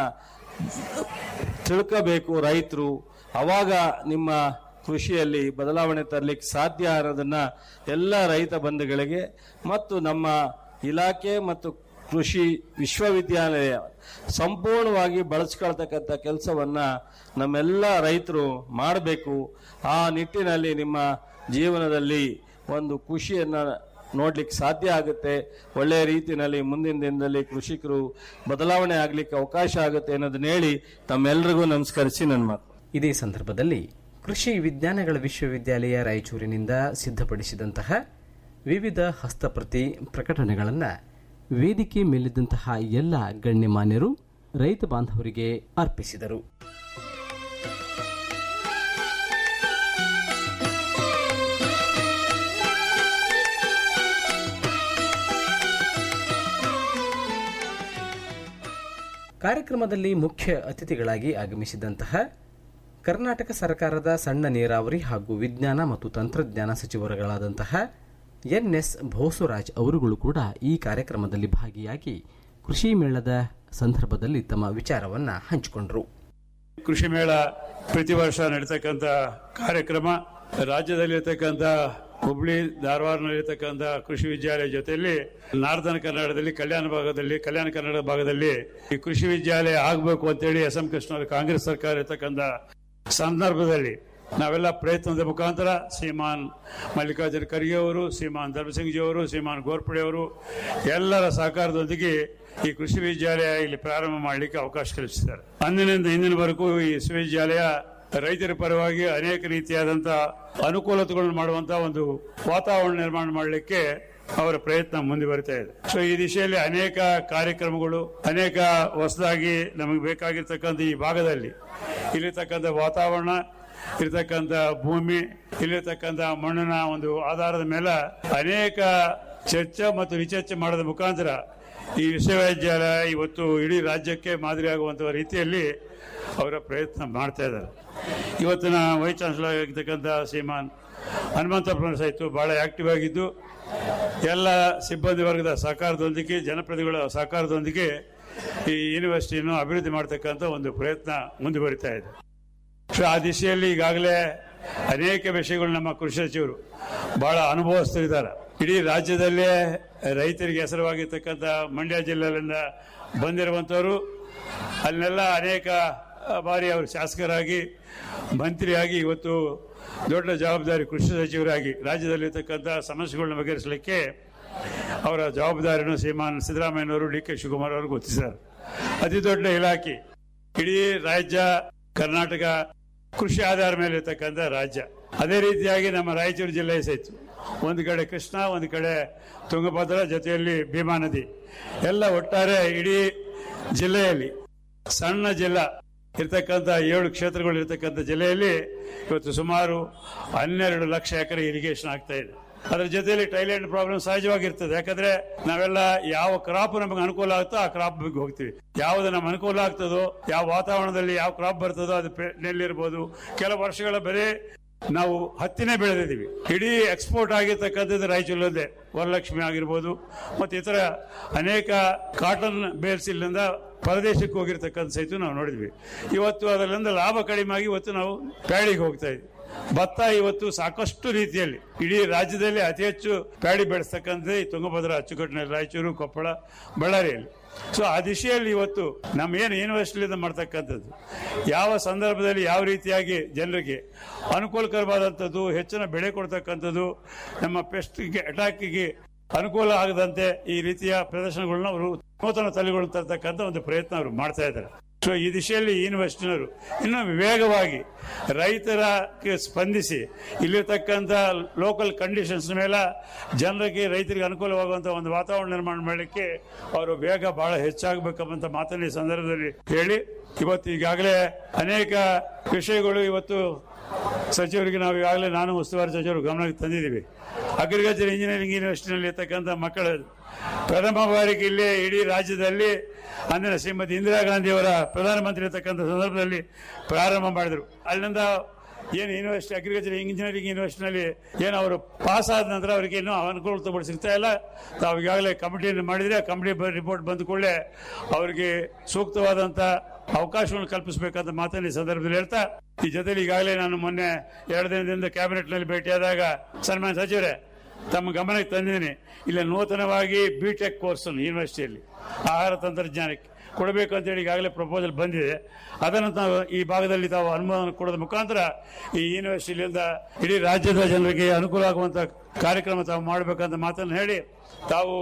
ತಿಳ್ಕೋಬೇಕು ರೈತರು ಅವಾಗ ನಿಮ್ಮ ಕೃಷಿಯಲ್ಲಿ ಬದಲಾವಣೆ ತರಲಿಕ್ಕೆ ಸಾಧ್ಯ ಅನ್ನೋದನ್ನ ಎಲ್ಲ ರೈತ ಬಂಧುಗಳಿಗೆ ಮತ್ತು ನಮ್ಮ ಇಲಾಖೆ ಮತ್ತು ಕೃಷಿ ವಿಶ್ವವಿದ್ಯಾಲಯ ಸಂಪೂರ್ಣವಾಗಿ ಬಳಸ್ಕೊಳ್ತಕ್ಕಂಥ ಕೆಲಸವನ್ನ ನಮ್ಮೆಲ್ಲ ರೈತರು ಮಾಡಬೇಕು ಆ ನಿಟ್ಟಿನಲ್ಲಿ ನಿಮ್ಮ ಜೀವನದಲ್ಲಿ ಒಂದು ಖುಷಿಯನ್ನ ನೋಡ್ಲಿಕ್ಕೆ ಸಾಧ್ಯ ಆಗುತ್ತೆ ಒಳ್ಳೆಯ ರೀತಿಯಲ್ಲಿ ಮುಂದಿನ ದಿನದಲ್ಲಿ ಕೃಷಿಕರು ಬದಲಾವಣೆ ಆಗ್ಲಿಕ್ಕೆ ಅವಕಾಶ ಆಗುತ್ತೆ ಅನ್ನೋದನ್ನ ಹೇಳಿ ತಮ್ಮೆಲ್ಲರಿಗೂ ನಮಸ್ಕರಿಸಿ ನನ್ನ ಮಾತು ಇದೇ ಸಂದರ್ಭದಲ್ಲಿ ಕೃಷಿ ವಿಜ್ಞಾನಗಳ ವಿಶ್ವವಿದ್ಯಾಲಯ ರಾಯಚೂರಿನಿಂದ ಸಿದ್ಧಪಡಿಸಿದಂತಹ ವಿವಿಧ ಹಸ್ತಪ್ರತಿ ಪ್ರಕಟಣೆಗಳನ್ನು ವೇದಿಕೆ ಮೇಲಿದ್ದಂತಹ ಎಲ್ಲ ಗಣ್ಯಮಾನ್ಯರು ರೈತ ಬಾಂಧವರಿಗೆ ಅರ್ಪಿಸಿದರು ಕಾರ್ಯಕ್ರಮದಲ್ಲಿ ಮುಖ್ಯ ಅತಿಥಿಗಳಾಗಿ ಆಗಮಿಸಿದಂತಹ ಕರ್ನಾಟಕ ಸರ್ಕಾರದ ಸಣ್ಣ ನೀರಾವರಿ ಹಾಗೂ ವಿಜ್ಞಾನ ಮತ್ತು ತಂತ್ರಜ್ಞಾನ ಸಚಿವರುಗಳಾದಂತಹ ಎನ್ಎಸ್ ಭೋಸರಾಜ್ ಅವರುಗಳು ಕೂಡ ಈ ಕಾರ್ಯಕ್ರಮದಲ್ಲಿ ಭಾಗಿಯಾಗಿ ಕೃಷಿ ಮೇಳದ ಸಂದರ್ಭದಲ್ಲಿ ತಮ್ಮ ವಿಚಾರವನ್ನ ಹಂಚಿಕೊಂಡರು ಕೃಷಿ ಮೇಳ ಪ್ರತಿ ವರ್ಷ ನಡೀತಕ್ಕಂಥ ಕಾರ್ಯಕ್ರಮ ರಾಜ್ಯದಲ್ಲಿರ್ತಕ್ಕಂಥ ಹುಬ್ಳಿ ಧಾರವಾಡನಲ್ಲಿರ್ತಕ್ಕಂಥ ಕೃಷಿ ವಿದ್ಯಾಲಯ ಜೊತೆಯಲ್ಲಿ ನಾರ್ದನ್ ಕನ್ನಡದಲ್ಲಿ ಕಲ್ಯಾಣ ಭಾಗದಲ್ಲಿ ಕಲ್ಯಾಣ ಕನ್ನಡ ಭಾಗದಲ್ಲಿ ಈ ಕೃಷಿ ವಿದ್ಯಾಲಯ ಆಗಬೇಕು ಅಂತೇಳಿ ಎಸ್ ಎಂ ಕೃಷ್ಣ ಅವರು ಕಾಂಗ್ರೆಸ್ ಸರ್ಕಾರ ಇರ್ತಕ್ಕಂಥ ಸಂದರ್ಭದಲ್ಲಿ ನಾವೆಲ್ಲ ಪ್ರಯತ್ನದ ಮುಖಾಂತರ ಶ್ರೀಮಾನ್ ಮಲ್ಲಿಕಾರ್ಜುನ ಖರ್ಗೆ ಅವರು ಶ್ರೀಮಾನ್ ಧರ್ಮಸಿಂಗ್ಜಿ ಅವರು ಶ್ರೀಮಾನ್ ಗೋರ್ಪಡೆ ಅವರು ಎಲ್ಲರ ಸಹಕಾರದೊಂದಿಗೆ ಈ ಕೃಷಿ ವಿದ್ಯಾಲಯ ಇಲ್ಲಿ ಪ್ರಾರಂಭ ಮಾಡಲಿಕ್ಕೆ ಅವಕಾಶ ಕಲ್ಪಿಸಿದ್ದಾರೆ ಅಂದಿನಿಂದ ಇಂದಿನವರೆಗೂ ಈ ವಿಶ್ವವಿದ್ಯಾಲಯ ರೈತರ ಪರವಾಗಿ ಅನೇಕ ರೀತಿಯಾದಂತಹ ಅನುಕೂಲತೆಗಳನ್ನು ಮಾಡುವಂತಹ ಒಂದು ವಾತಾವರಣ ನಿರ್ಮಾಣ ಮಾಡಲಿಕ್ಕೆ ಅವರ ಪ್ರಯತ್ನ ಮುಂದುವರಿತಾ ಇದೆ ಸೊ ಈ ದಿಶೆಯಲ್ಲಿ ಅನೇಕ ಕಾರ್ಯಕ್ರಮಗಳು ಅನೇಕ ಹೊಸದಾಗಿ ನಮಗೆ ಬೇಕಾಗಿರ್ತಕ್ಕಂಥ ಈ ಭಾಗದಲ್ಲಿ ಇಲ್ಲಿರ್ತಕ್ಕಂಥ ವಾತಾವರಣ ಇರ್ತಕ್ಕಂಥ ಭೂಮಿ ಇಲ್ಲಿರ್ತಕ್ಕಂಥ ಮಣ್ಣಿನ ಒಂದು ಆಧಾರದ ಮೇಲೆ ಅನೇಕ ಚರ್ಚೆ ಮತ್ತು ವಿಚರ್ಚೆ ಮಾಡೋದ ಮುಖಾಂತರ ಈ ವಿಶ್ವವಿದ್ಯಾಲಯ ಇವತ್ತು ಇಡೀ ರಾಜ್ಯಕ್ಕೆ ಮಾದರಿಯಾಗುವಂತಹ ರೀತಿಯಲ್ಲಿ ಅವರ ಪ್ರಯತ್ನ ಮಾಡ್ತಾ ಇದ್ದಾರೆ ಇವತ್ತಿನ ವೈಸ್ ಚಾನ್ಸಲರ್ ಆಗಿರ್ತಕ್ಕಂಥ ಶ್ರೀಮಾನ್ ಹನುಮಂತಪ್ಪ ಸಹಿತ ಬಹಳ ಆಕ್ಟಿವ್ ಆಗಿದ್ದು ಎಲ್ಲ ಸಿಬ್ಬಂದಿ ವರ್ಗದ ಸಹಕಾರದೊಂದಿಗೆ ಜನಪ್ರತಿನಿಧಿಗಳ ಸಹಕಾರದೊಂದಿಗೆ ಈ ಯೂನಿವರ್ಸಿಟಿಯನ್ನು ಅಭಿವೃದ್ಧಿ ಮಾಡತಕ್ಕಂಥ ಒಂದು ಪ್ರಯತ್ನ ಮುಂದುವರಿತಾ ಇದೆ ಸೊ ಆ ದಿಶೆಯಲ್ಲಿ ಈಗಾಗಲೇ ಅನೇಕ ವಿಷಯಗಳು ನಮ್ಮ ಕೃಷಿ ಸಚಿವರು ಬಹಳ ಅನುಭವಿಸ್ತಿದ್ದಾರೆ ಇಡೀ ರಾಜ್ಯದಲ್ಲೇ ರೈತರಿಗೆ ಹೆಸರವಾಗಿರ್ತಕ್ಕಂಥ ಮಂಡ್ಯ ಜಿಲ್ಲೆಯಿಂದ ಬಂದಿರುವಂಥವರು ಅಲ್ಲೆಲ್ಲ ಅನೇಕ ಬಾರಿ ಅವರು ಶಾಸಕರಾಗಿ ಮಂತ್ರಿಯಾಗಿ ಇವತ್ತು ದೊಡ್ಡ ಜವಾಬ್ದಾರಿ ಕೃಷಿ ಸಚಿವರಾಗಿ ರಾಜ್ಯದಲ್ಲಿರ್ತಕ್ಕಂಥ ಸಮಸ್ಯೆಗಳನ್ನ ಬಗೆಹರಿಸಲಿಕ್ಕೆ ಅವರ ಜವಾಬ್ದಾರಿಯನ್ನು ಶ್ರೀಮಾನ್ ಸಿದ್ದರಾಮಯ್ಯನವರು ಡಿ ಕೆ ಶಿವಕುಮಾರ್ ಅವರು ಗೊತ್ತಿದ್ದಾರೆ ಅತಿ ದೊಡ್ಡ ಇಲಾಖೆ ಇಡೀ ರಾಜ್ಯ ಕರ್ನಾಟಕ ಕೃಷಿ ಆಧಾರ ಮೇಲೆ ಇರ್ತಕ್ಕಂಥ ರಾಜ್ಯ ಅದೇ ರೀತಿಯಾಗಿ ನಮ್ಮ ರಾಯಚೂರು ಜಿಲ್ಲೆ ಸಹಿತ ಒಂದು ಕಡೆ ಕೃಷ್ಣ ಒಂದು ಕಡೆ ತುಂಗಭದ್ರಾ ಜೊತೆಯಲ್ಲಿ ಭೀಮಾ ನದಿ ಎಲ್ಲ ಒಟ್ಟಾರೆ ಇಡೀ ಜಿಲ್ಲೆಯಲ್ಲಿ ಸಣ್ಣ ಜಿಲ್ಲಾ ಇರ್ತಕ್ಕಂಥ ಏಳು ಕ್ಷೇತ್ರಗಳು ಇರ್ತಕ್ಕಂಥ ಜಿಲ್ಲೆಯಲ್ಲಿ ಇವತ್ತು ಸುಮಾರು ಹನ್ನೆರಡು ಲಕ್ಷ ಎಕರೆ ಇರಿಗೇಷನ್ ಆಗ್ತಾ ಇದೆ ಅದ್ರ ಜೊತೆಯಲ್ಲಿ ಟೈಲೆಂಟ್ ಪ್ರಾಬ್ಲಮ್ ಸಹಜವಾಗಿರ್ತದೆ ಯಾಕಂದ್ರೆ ನಾವೆಲ್ಲ ಯಾವ ಕ್ರಾಪ್ ನಮಗೆ ಅನುಕೂಲ ಆಗುತ್ತೋ ಆ ಕ್ರಾಪ್ ಬಗ್ಗೆ ಹೋಗ್ತೀವಿ ಯಾವ್ದು ನಮ್ಗೆ ಅನುಕೂಲ ಆಗ್ತದೋ ಯಾವ ವಾತಾವರಣದಲ್ಲಿ ಯಾವ ಕ್ರಾಪ್ ಬರ್ತದೋ ಅದು ಪೆ- ನೆಲ್ಲಿರ್ಬೋದು ಕೆಲವು ವರ್ಷಗಳ ಬೆಳೆ ನಾವು ಹತ್ತಿನೇ ಬೆಳೆದಿದ್ದೀವಿ ಇಡೀ ಎಕ್ಸ್ಪೋರ್ಟ್ ಆಗಿರ್ತಕ್ಕಂಥದ್ದು ರಾಯಚೂರಲ್ಲದೆ ವರಲಕ್ಷ್ಮಿ ಆಗಿರ್ಬೋದು ಮತ್ತು ಇತರ ಅನೇಕ ಕಾಟನ್ ಬೇಲ್ಸ್ ಇಲ್ಲಿಂದ ಪರದೇಶಕ್ಕೆ ಹೋಗಿರ್ತಕ್ಕಂಥ ಸಹಿತ ನಾವು ನೋಡಿದ್ವಿ ಇವತ್ತು ಅದರಿಂದ ಲಾಭ ಕಡಿಮೆ ಆಗಿ ಇವತ್ತು ನಾವು ಪ್ಯಾಡಿಗೆ ಹೋಗ್ತಾ ಇದ್ವಿ ಭತ್ತ ಇವತ್ತು ಸಾಕಷ್ಟು ರೀತಿಯಲ್ಲಿ ಇಡೀ ರಾಜ್ಯದಲ್ಲಿ ಅತಿ ಹೆಚ್ಚು ಪ್ಯಾಡಿ ಬೆಳೆಸ್ತಕ್ಕಂಥದ್ದು ಈ ತುಂಗಭದ್ರಾ ಅಚ್ಚುಕಟ್ಟಿನಲ್ಲಿ ರಾಯಚೂರು ಕೊಪ್ಪಳ ಬಳ್ಳಾರಿಯಲ್ಲಿ ಸೊ ಆ ದಿಶೆಯಲ್ಲಿ ಇವತ್ತು ನಮ್ಮ ಏನು ಯೂನಿವರ್ಸಿಟಿಯಿಂದ ಮಾಡ್ತಕ್ಕಂಥದ್ದು ಯಾವ ಸಂದರ್ಭದಲ್ಲಿ ಯಾವ ರೀತಿಯಾಗಿ ಜನರಿಗೆ ಅನುಕೂಲಕರವಾದಂಥದ್ದು ಹೆಚ್ಚಿನ ಬೆಳೆ ಕೊಡ್ತಕ್ಕಂಥದ್ದು ನಮ್ಮ ಪೆಸ್ಟ್ಗೆ ಅಟ್ಯಾಕಿಗೆ ಅನುಕೂಲ ಆಗದಂತೆ ಈ ರೀತಿಯ ಪ್ರದರ್ಶನಗಳನ್ನ ಅವರು ನೂತನ ತಳಿಗಳನ್ನು ತರ್ತಕ್ಕಂಥ ಒಂದು ಪ್ರಯತ್ನ ಅವರು ಮಾಡ್ತಾ ಇದ್ದಾರೆ ಸೊ ಈ ದಿಶೆಯಲ್ಲಿ ಯೂನಿವರ್ಸಿಟಿನವರು ಇನ್ನೂ ವೇಗವಾಗಿ ರೈತರ ಸ್ಪಂದಿಸಿ ಇಲ್ಲಿರ್ತಕ್ಕಂಥ ಲೋಕಲ್ ಕಂಡೀಷನ್ಸ್ ಮೇಲೆ ಜನರಿಗೆ ರೈತರಿಗೆ ಅನುಕೂಲವಾಗುವಂಥ ಒಂದು ವಾತಾವರಣ ನಿರ್ಮಾಣ ಮಾಡಲಿಕ್ಕೆ ಅವರು ಬೇಗ ಬಹಳ ಹೆಚ್ಚಾಗಬೇಕಂತ ಮಾತನ್ನ ಈ ಸಂದರ್ಭದಲ್ಲಿ ಹೇಳಿ ಇವತ್ತು ಈಗಾಗಲೇ ಅನೇಕ ವಿಷಯಗಳು ಇವತ್ತು ಸಚಿವರಿಗೆ ನಾವು ಈಗಾಗಲೇ ನಾನು ಉಸ್ತುವಾರಿ ಸಚಿವರು ಗಮನಕ್ಕೆ ತಂದಿದ್ದೀವಿ ಅಗ್ರಿಕಲ್ಚರ್ ಇಂಜಿನಿಯರಿಂಗ್ ಯೂನಿವರ್ಸಿಟಿನಲ್ಲಿ ಇರ್ತಕ್ಕಂಥ ಮಕ್ಕಳ ಪ್ರಥಮ ಬಾರಿಗೆ ಇಲ್ಲೇ ಇಡೀ ರಾಜ್ಯದಲ್ಲಿ ಅಂದಿನ ಶ್ರೀಮತಿ ಇಂದಿರಾ ಗಾಂಧಿಯವರ ಪ್ರಧಾನಮಂತ್ರಿ ಇರ್ತಕ್ಕಂಥ ಸಂದರ್ಭದಲ್ಲಿ ಪ್ರಾರಂಭ ಮಾಡಿದರು ಅಲ್ಲಿಂದ ಏನು ಯೂನಿವರ್ಸಿಟಿ ಅಗ್ರಿಕಲ್ಚರ್ ಇಂಜಿನಿಯರಿಂಗ್ ಯೂನಿವರ್ಸಿಟಿನಲ್ಲಿ ಏನು ಅವರು ಪಾಸ್ ಆದ ನಂತರ ಅವರಿಗೆ ಇನ್ನೂ ಅನುಕೂಲ ತಗೊಳ್ಳಿ ಸಿಗ್ತಾ ಇಲ್ಲ ತಾವು ಈಗಾಗಲೇ ಕಮಿಟಿಯನ್ನು ಮಾಡಿದರೆ ಆ ಕಮಿಟಿ ರಿಪೋರ್ಟ್ ಬಂದ ಕೂಡಲೇ ಅವರಿಗೆ ಸೂಕ್ತವಾದಂಥ ಅವಕಾಶವನ್ನು ಕಲ್ಪಿಸಬೇಕಂತ ಮಾತನ್ನು ಈ ಸಂದರ್ಭದಲ್ಲಿ ಹೇಳ್ತಾ ಈ ಜೊತೆಲಿ ಈಗಾಗಲೇ ನಾನು ಮೊನ್ನೆ ಎರಡು ದಿನದಿಂದ ಕ್ಯಾಬಿನೆಟ್ನಲ್ಲಿ ಭೇಟಿಯಾದಾಗ ಸನ್ಮಾನ ಸಚಿವರೇ ತಮ್ಮ ಗಮನಕ್ಕೆ ತಂದಿದ್ದೀನಿ ಇಲ್ಲಿ ನೂತನವಾಗಿ ಬಿ ಟೆಕ್ ಕೋರ್ಸ್ ಯೂನಿವರ್ಸಿಟಿಯಲ್ಲಿ ಆಹಾರ ತಂತ್ರಜ್ಞಾನಕ್ಕೆ ಕೊಡಬೇಕು ಅಂತೇಳಿ ಈಗಾಗಲೇ ಪ್ರಪೋಸಲ್ ಬಂದಿದೆ ಅದನ್ನು ತಾವು ಈ ಭಾಗದಲ್ಲಿ ತಾವು ಅನುಮೋದನೆ ಕೊಡೋದ ಮುಖಾಂತರ ಈ ಯೂನಿವರ್ಸಿಟಿಯಿಂದ ಇಡೀ ರಾಜ್ಯದ ಜನರಿಗೆ ಅನುಕೂಲ ಆಗುವಂತ ಕಾರ್ಯಕ್ರಮ ತಾವು ಮಾಡಬೇಕಂತ ಮಾತನ್ನು ಹೇಳಿ ತಾವು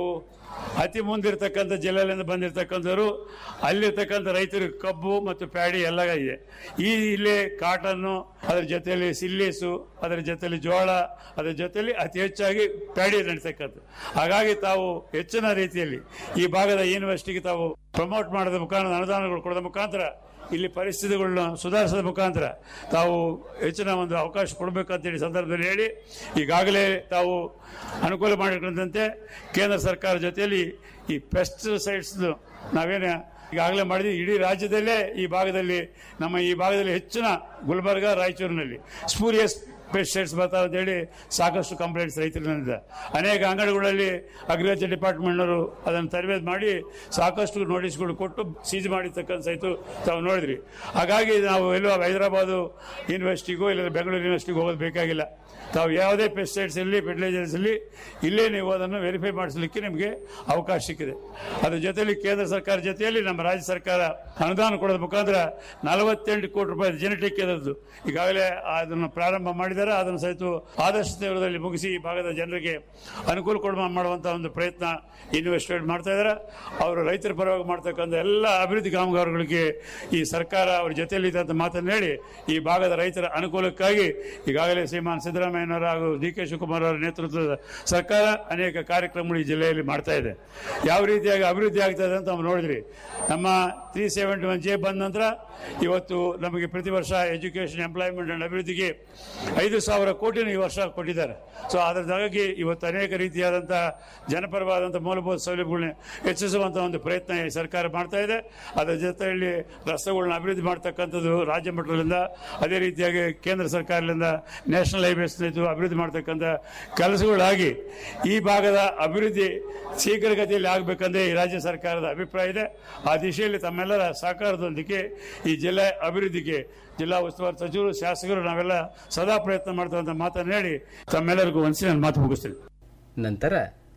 ಅತಿ ಮುಂದಿರ್ತಕ್ಕಂಥ ಜಿಲ್ಲೆಯಿಂದ ಬಂದಿರತಕ್ಕಂಥವ್ರು ಅಲ್ಲಿರ್ತಕ್ಕಂಥ ರೈತರಿಗೆ ಕಬ್ಬು ಮತ್ತು ಪ್ಯಾಡಿ ಎಲ್ಲ ಇದೆ ಈ ಇಲ್ಲಿ ಕಾಟನ್ನು ಅದರ ಜೊತೆಯಲ್ಲಿ ಸಿಲ್ಲೀಸು ಅದರ ಜೊತೆಯಲ್ಲಿ ಜೋಳ ಅದರ ಜೊತೆಯಲ್ಲಿ ಅತಿ ಹೆಚ್ಚಾಗಿ ಪ್ಯಾಡಿ ನಡೀತಕ್ಕಂಥ ಹಾಗಾಗಿ ತಾವು ಹೆಚ್ಚಿನ ರೀತಿಯಲ್ಲಿ ಈ ಭಾಗದ ಯೂನಿವರ್ಸಿಟಿಗೆ ತಾವು ಪ್ರಮೋಟ್ ಮಾಡೋದ ಮುಖಾಂತರ ಅನುದಾನಗಳು ಕೊಡೋದ ಮುಖಾಂತರ ಇಲ್ಲಿ ಪರಿಸ್ಥಿತಿಗಳನ್ನ ಸುಧಾರಿಸೋದ ಮುಖಾಂತರ ತಾವು ಹೆಚ್ಚಿನ ಒಂದು ಅವಕಾಶ ಕೊಡಬೇಕಂತೇಳಿ ಸಂದರ್ಭದಲ್ಲಿ ಹೇಳಿ ಈಗಾಗಲೇ ತಾವು ಅನುಕೂಲ ಮಾಡಿಕೊಂಡಂತೆ ಕೇಂದ್ರ ಸರ್ಕಾರ ಜೊತೆಯಲ್ಲಿ ಈ ಪೆಸ್ಟಿಸೈಡ್ಸ್ ನಾವೇನು ಈಗಾಗಲೇ ಮಾಡಿದ್ವಿ ಇಡೀ ರಾಜ್ಯದಲ್ಲೇ ಈ ಭಾಗದಲ್ಲಿ ನಮ್ಮ ಈ ಭಾಗದಲ್ಲಿ ಹೆಚ್ಚಿನ ಗುಲ್ಬರ್ಗ ರಾಯಚೂರಿನಲ್ಲಿ ಸ್ಪೂರಿಯಸ್ ಪೆಸ್ಟಿಸೈಡ್ಸ್ ಬರ್ತಾವೆ ಅಂತ ಹೇಳಿ ಸಾಕಷ್ಟು ಕಂಪ್ಲೇಂಟ್ಸ್ ರೈತರಿಂದ ಅನೇಕ ಅಂಗಡಿಗಳಲ್ಲಿ ಅಗ್ರಿಕಲ್ಚರ್ ಡಿಪಾರ್ಟ್ಮೆಂಟ್ನವರು ಅದನ್ನು ತರಬೇತಿ ಮಾಡಿ ಸಾಕಷ್ಟು ನೋಟಿಸ್ಗಳು ಕೊಟ್ಟು ಸೀಜ್ ಮಾಡಿರ್ತಕ್ಕಂಥ ಸಹಿತ ತಾವು ನೋಡಿದ್ರಿ ಹಾಗಾಗಿ ನಾವು ಎಲ್ಲೋ ಹೈದರಾಬಾದು ಯೂನಿವರ್ಸಿಟಿಗೋ ಇಲ್ಲ ಬೆಂಗಳೂರು ಯೂನಿವರ್ಸಿಟಿಗೆ ಹೋಗೋದು ಬೇಕಾಗಿಲ್ಲ ತಾವು ಯಾವುದೇ ಪೆಸ್ಟಿಸೈಡ್ಸ್ ಇರಲಿ ಫರ್ಟಿಲೈಸರ್ಸ್ ಇರಲಿ ಇಲ್ಲೇ ನೀವು ಅದನ್ನು ವೆರಿಫೈ ಮಾಡಿಸಲಿಕ್ಕೆ ನಿಮಗೆ ಅವಕಾಶ ಸಿಕ್ಕಿದೆ ಅದ್ರ ಜೊತೆಯಲ್ಲಿ ಕೇಂದ್ರ ಸರ್ಕಾರ ಜೊತೆಯಲ್ಲಿ ನಮ್ಮ ರಾಜ್ಯ ಸರ್ಕಾರ ಅನುದಾನ ಕೊಡೋದ ಮುಖಾಂತರ ನಲವತ್ತೆಂಟು ಕೋಟಿ ರೂಪಾಯಿ ಜೆನೆಟಿಕ್ ಇದರದ್ದು ಈಗಾಗಲೇ ಅದನ್ನು ಪ್ರಾರಂಭ ಮಾಡಿದ್ದಾರೆ ಅದನ್ನು ಸಹಿತ ಆದಷ್ಟು ತೀವ್ರದಲ್ಲಿ ಮುಗಿಸಿ ಈ ಭಾಗದ ಜನರಿಗೆ ಅನುಕೂಲ ಕೊಡ ಮಾಡುವಂತ ಒಂದು ಪ್ರಯತ್ನ ಇನ್ವೆಸ್ಟ್ಮೆಂಟ್ ಮಾಡ್ತಾ ಇದ್ದಾರೆ ಅವರು ರೈತರ ಪರವಾಗಿ ಮಾಡ್ತಕ್ಕಂಥ ಎಲ್ಲ ಅಭಿವೃದ್ಧಿ ಕಾಮಗಾರಿಗಳಿಗೆ ಈ ಸರ್ಕಾರ ಅವ್ರ ಜೊತೆಯಲ್ಲಿ ಅಂತ ಮಾತನ್ನು ಹೇಳಿ ಈ ಭಾಗದ ರೈತರ ಅನುಕೂಲಕ್ಕಾಗಿ ಈಗಾಗಲೇ ಶ್ರೀಮಾನ್ ಸಿದ್ದರಾಮಯ್ಯನವರ ಹಾಗೂ ಡಿ ಕೆ ಶಿವಕುಮಾರ್ ಅವರ ನೇತೃತ್ವದ ಸರ್ಕಾರ ಅನೇಕ ಕಾರ್ಯಕ್ರಮಗಳು ಈ ಜಿಲ್ಲೆಯಲ್ಲಿ ಮಾಡ್ತಾ ಇದೆ ಯಾವ ರೀತಿಯಾಗಿ ಅಭಿವೃದ್ಧಿ ಆಗ್ತಾ ಇದೆ ಅಂತ ನಾವು ನೋಡಿದ್ರಿ ನಮ್ಮ ತ್ರೀ ಸೆವೆಂಟಿ ಒನ್ ಜೆ ಬಂದ ನಂತರ ಇವತ್ತು ನಮಗೆ ಪ್ರತಿ ವರ್ಷ ಎಜುಕೇಷನ್ ಎಂಪ್ಲಾಯ್ಮೆಂಟ್ ಅಂಡ್ ಅಭಿವೃದ್ಧಿಗೆ ಐದು ಸಾವಿರ ಕೋಟಿನ ಈ ವರ್ಷ ಕೊಟ್ಟಿದ್ದಾರೆ ಸೊ ಅದರದಾಗಿ ಇವತ್ತು ಅನೇಕ ರೀತಿಯಾದಂಥ ಜನಪರವಾದಂಥ ಮೂಲಭೂತ ಸೌಲಭ್ಯಗಳನ್ನ ಹೆಚ್ಚಿಸುವಂಥ ಒಂದು ಪ್ರಯತ್ನ ಈ ಸರ್ಕಾರ ಮಾಡ್ತಾ ಇದೆ ಅದರ ಜೊತೆಯಲ್ಲಿ ರಸ್ತೆಗಳನ್ನ ಅಭಿವೃದ್ಧಿ ಮಾಡ್ತಕ್ಕಂಥದ್ದು ರಾಜ್ಯ ಮಟ್ಟದಿಂದ ಅದೇ ರೀತಿಯಾಗಿ ಕೇಂದ್ರ ಸರ್ಕಾರದಿಂದ ನ್ಯಾಷನಲ್ ಹೈವೇಸ್ ಅಭಿವೃದ್ಧಿ ಮಾಡ್ತಕ್ಕಂಥ ಕೆಲಸಗಳಾಗಿ ಈ ಭಾಗದ ಅಭಿವೃದ್ಧಿ ಶೀಘ್ರಗತಿಯಲ್ಲಿ ಆಗಬೇಕಂದ್ರೆ ಈ ರಾಜ್ಯ ಸರ್ಕಾರದ ಅಭಿಪ್ರಾಯ ಇದೆ ಆ ದಿಶೆಯಲ್ಲಿ ತಮ್ಮೆಲ್ಲರ ಸಹಕಾರದೊಂದಿಗೆ ಈ ಜಿಲ್ಲೆ ಅಭಿವೃದ್ಧಿಗೆ ಜಿಲ್ಲಾ ಉಸ್ತುವಾರಿ ಸಚಿವರು ಶಾಸಕರು ನಾವೆಲ್ಲ ಸದಾ ಪ್ರಯತ್ನ ಮಾಡ್ತಾ ಅಂತ ಮಾತನ್ನು ಹೇಳಿ ತಮ್ಮೆಲ್ಲರಿಗೂ ಒಂದ್ಸಿ ನಾನು ಮಾತು ಮುಗಿಸ್ತೀನಿ ನಂತರ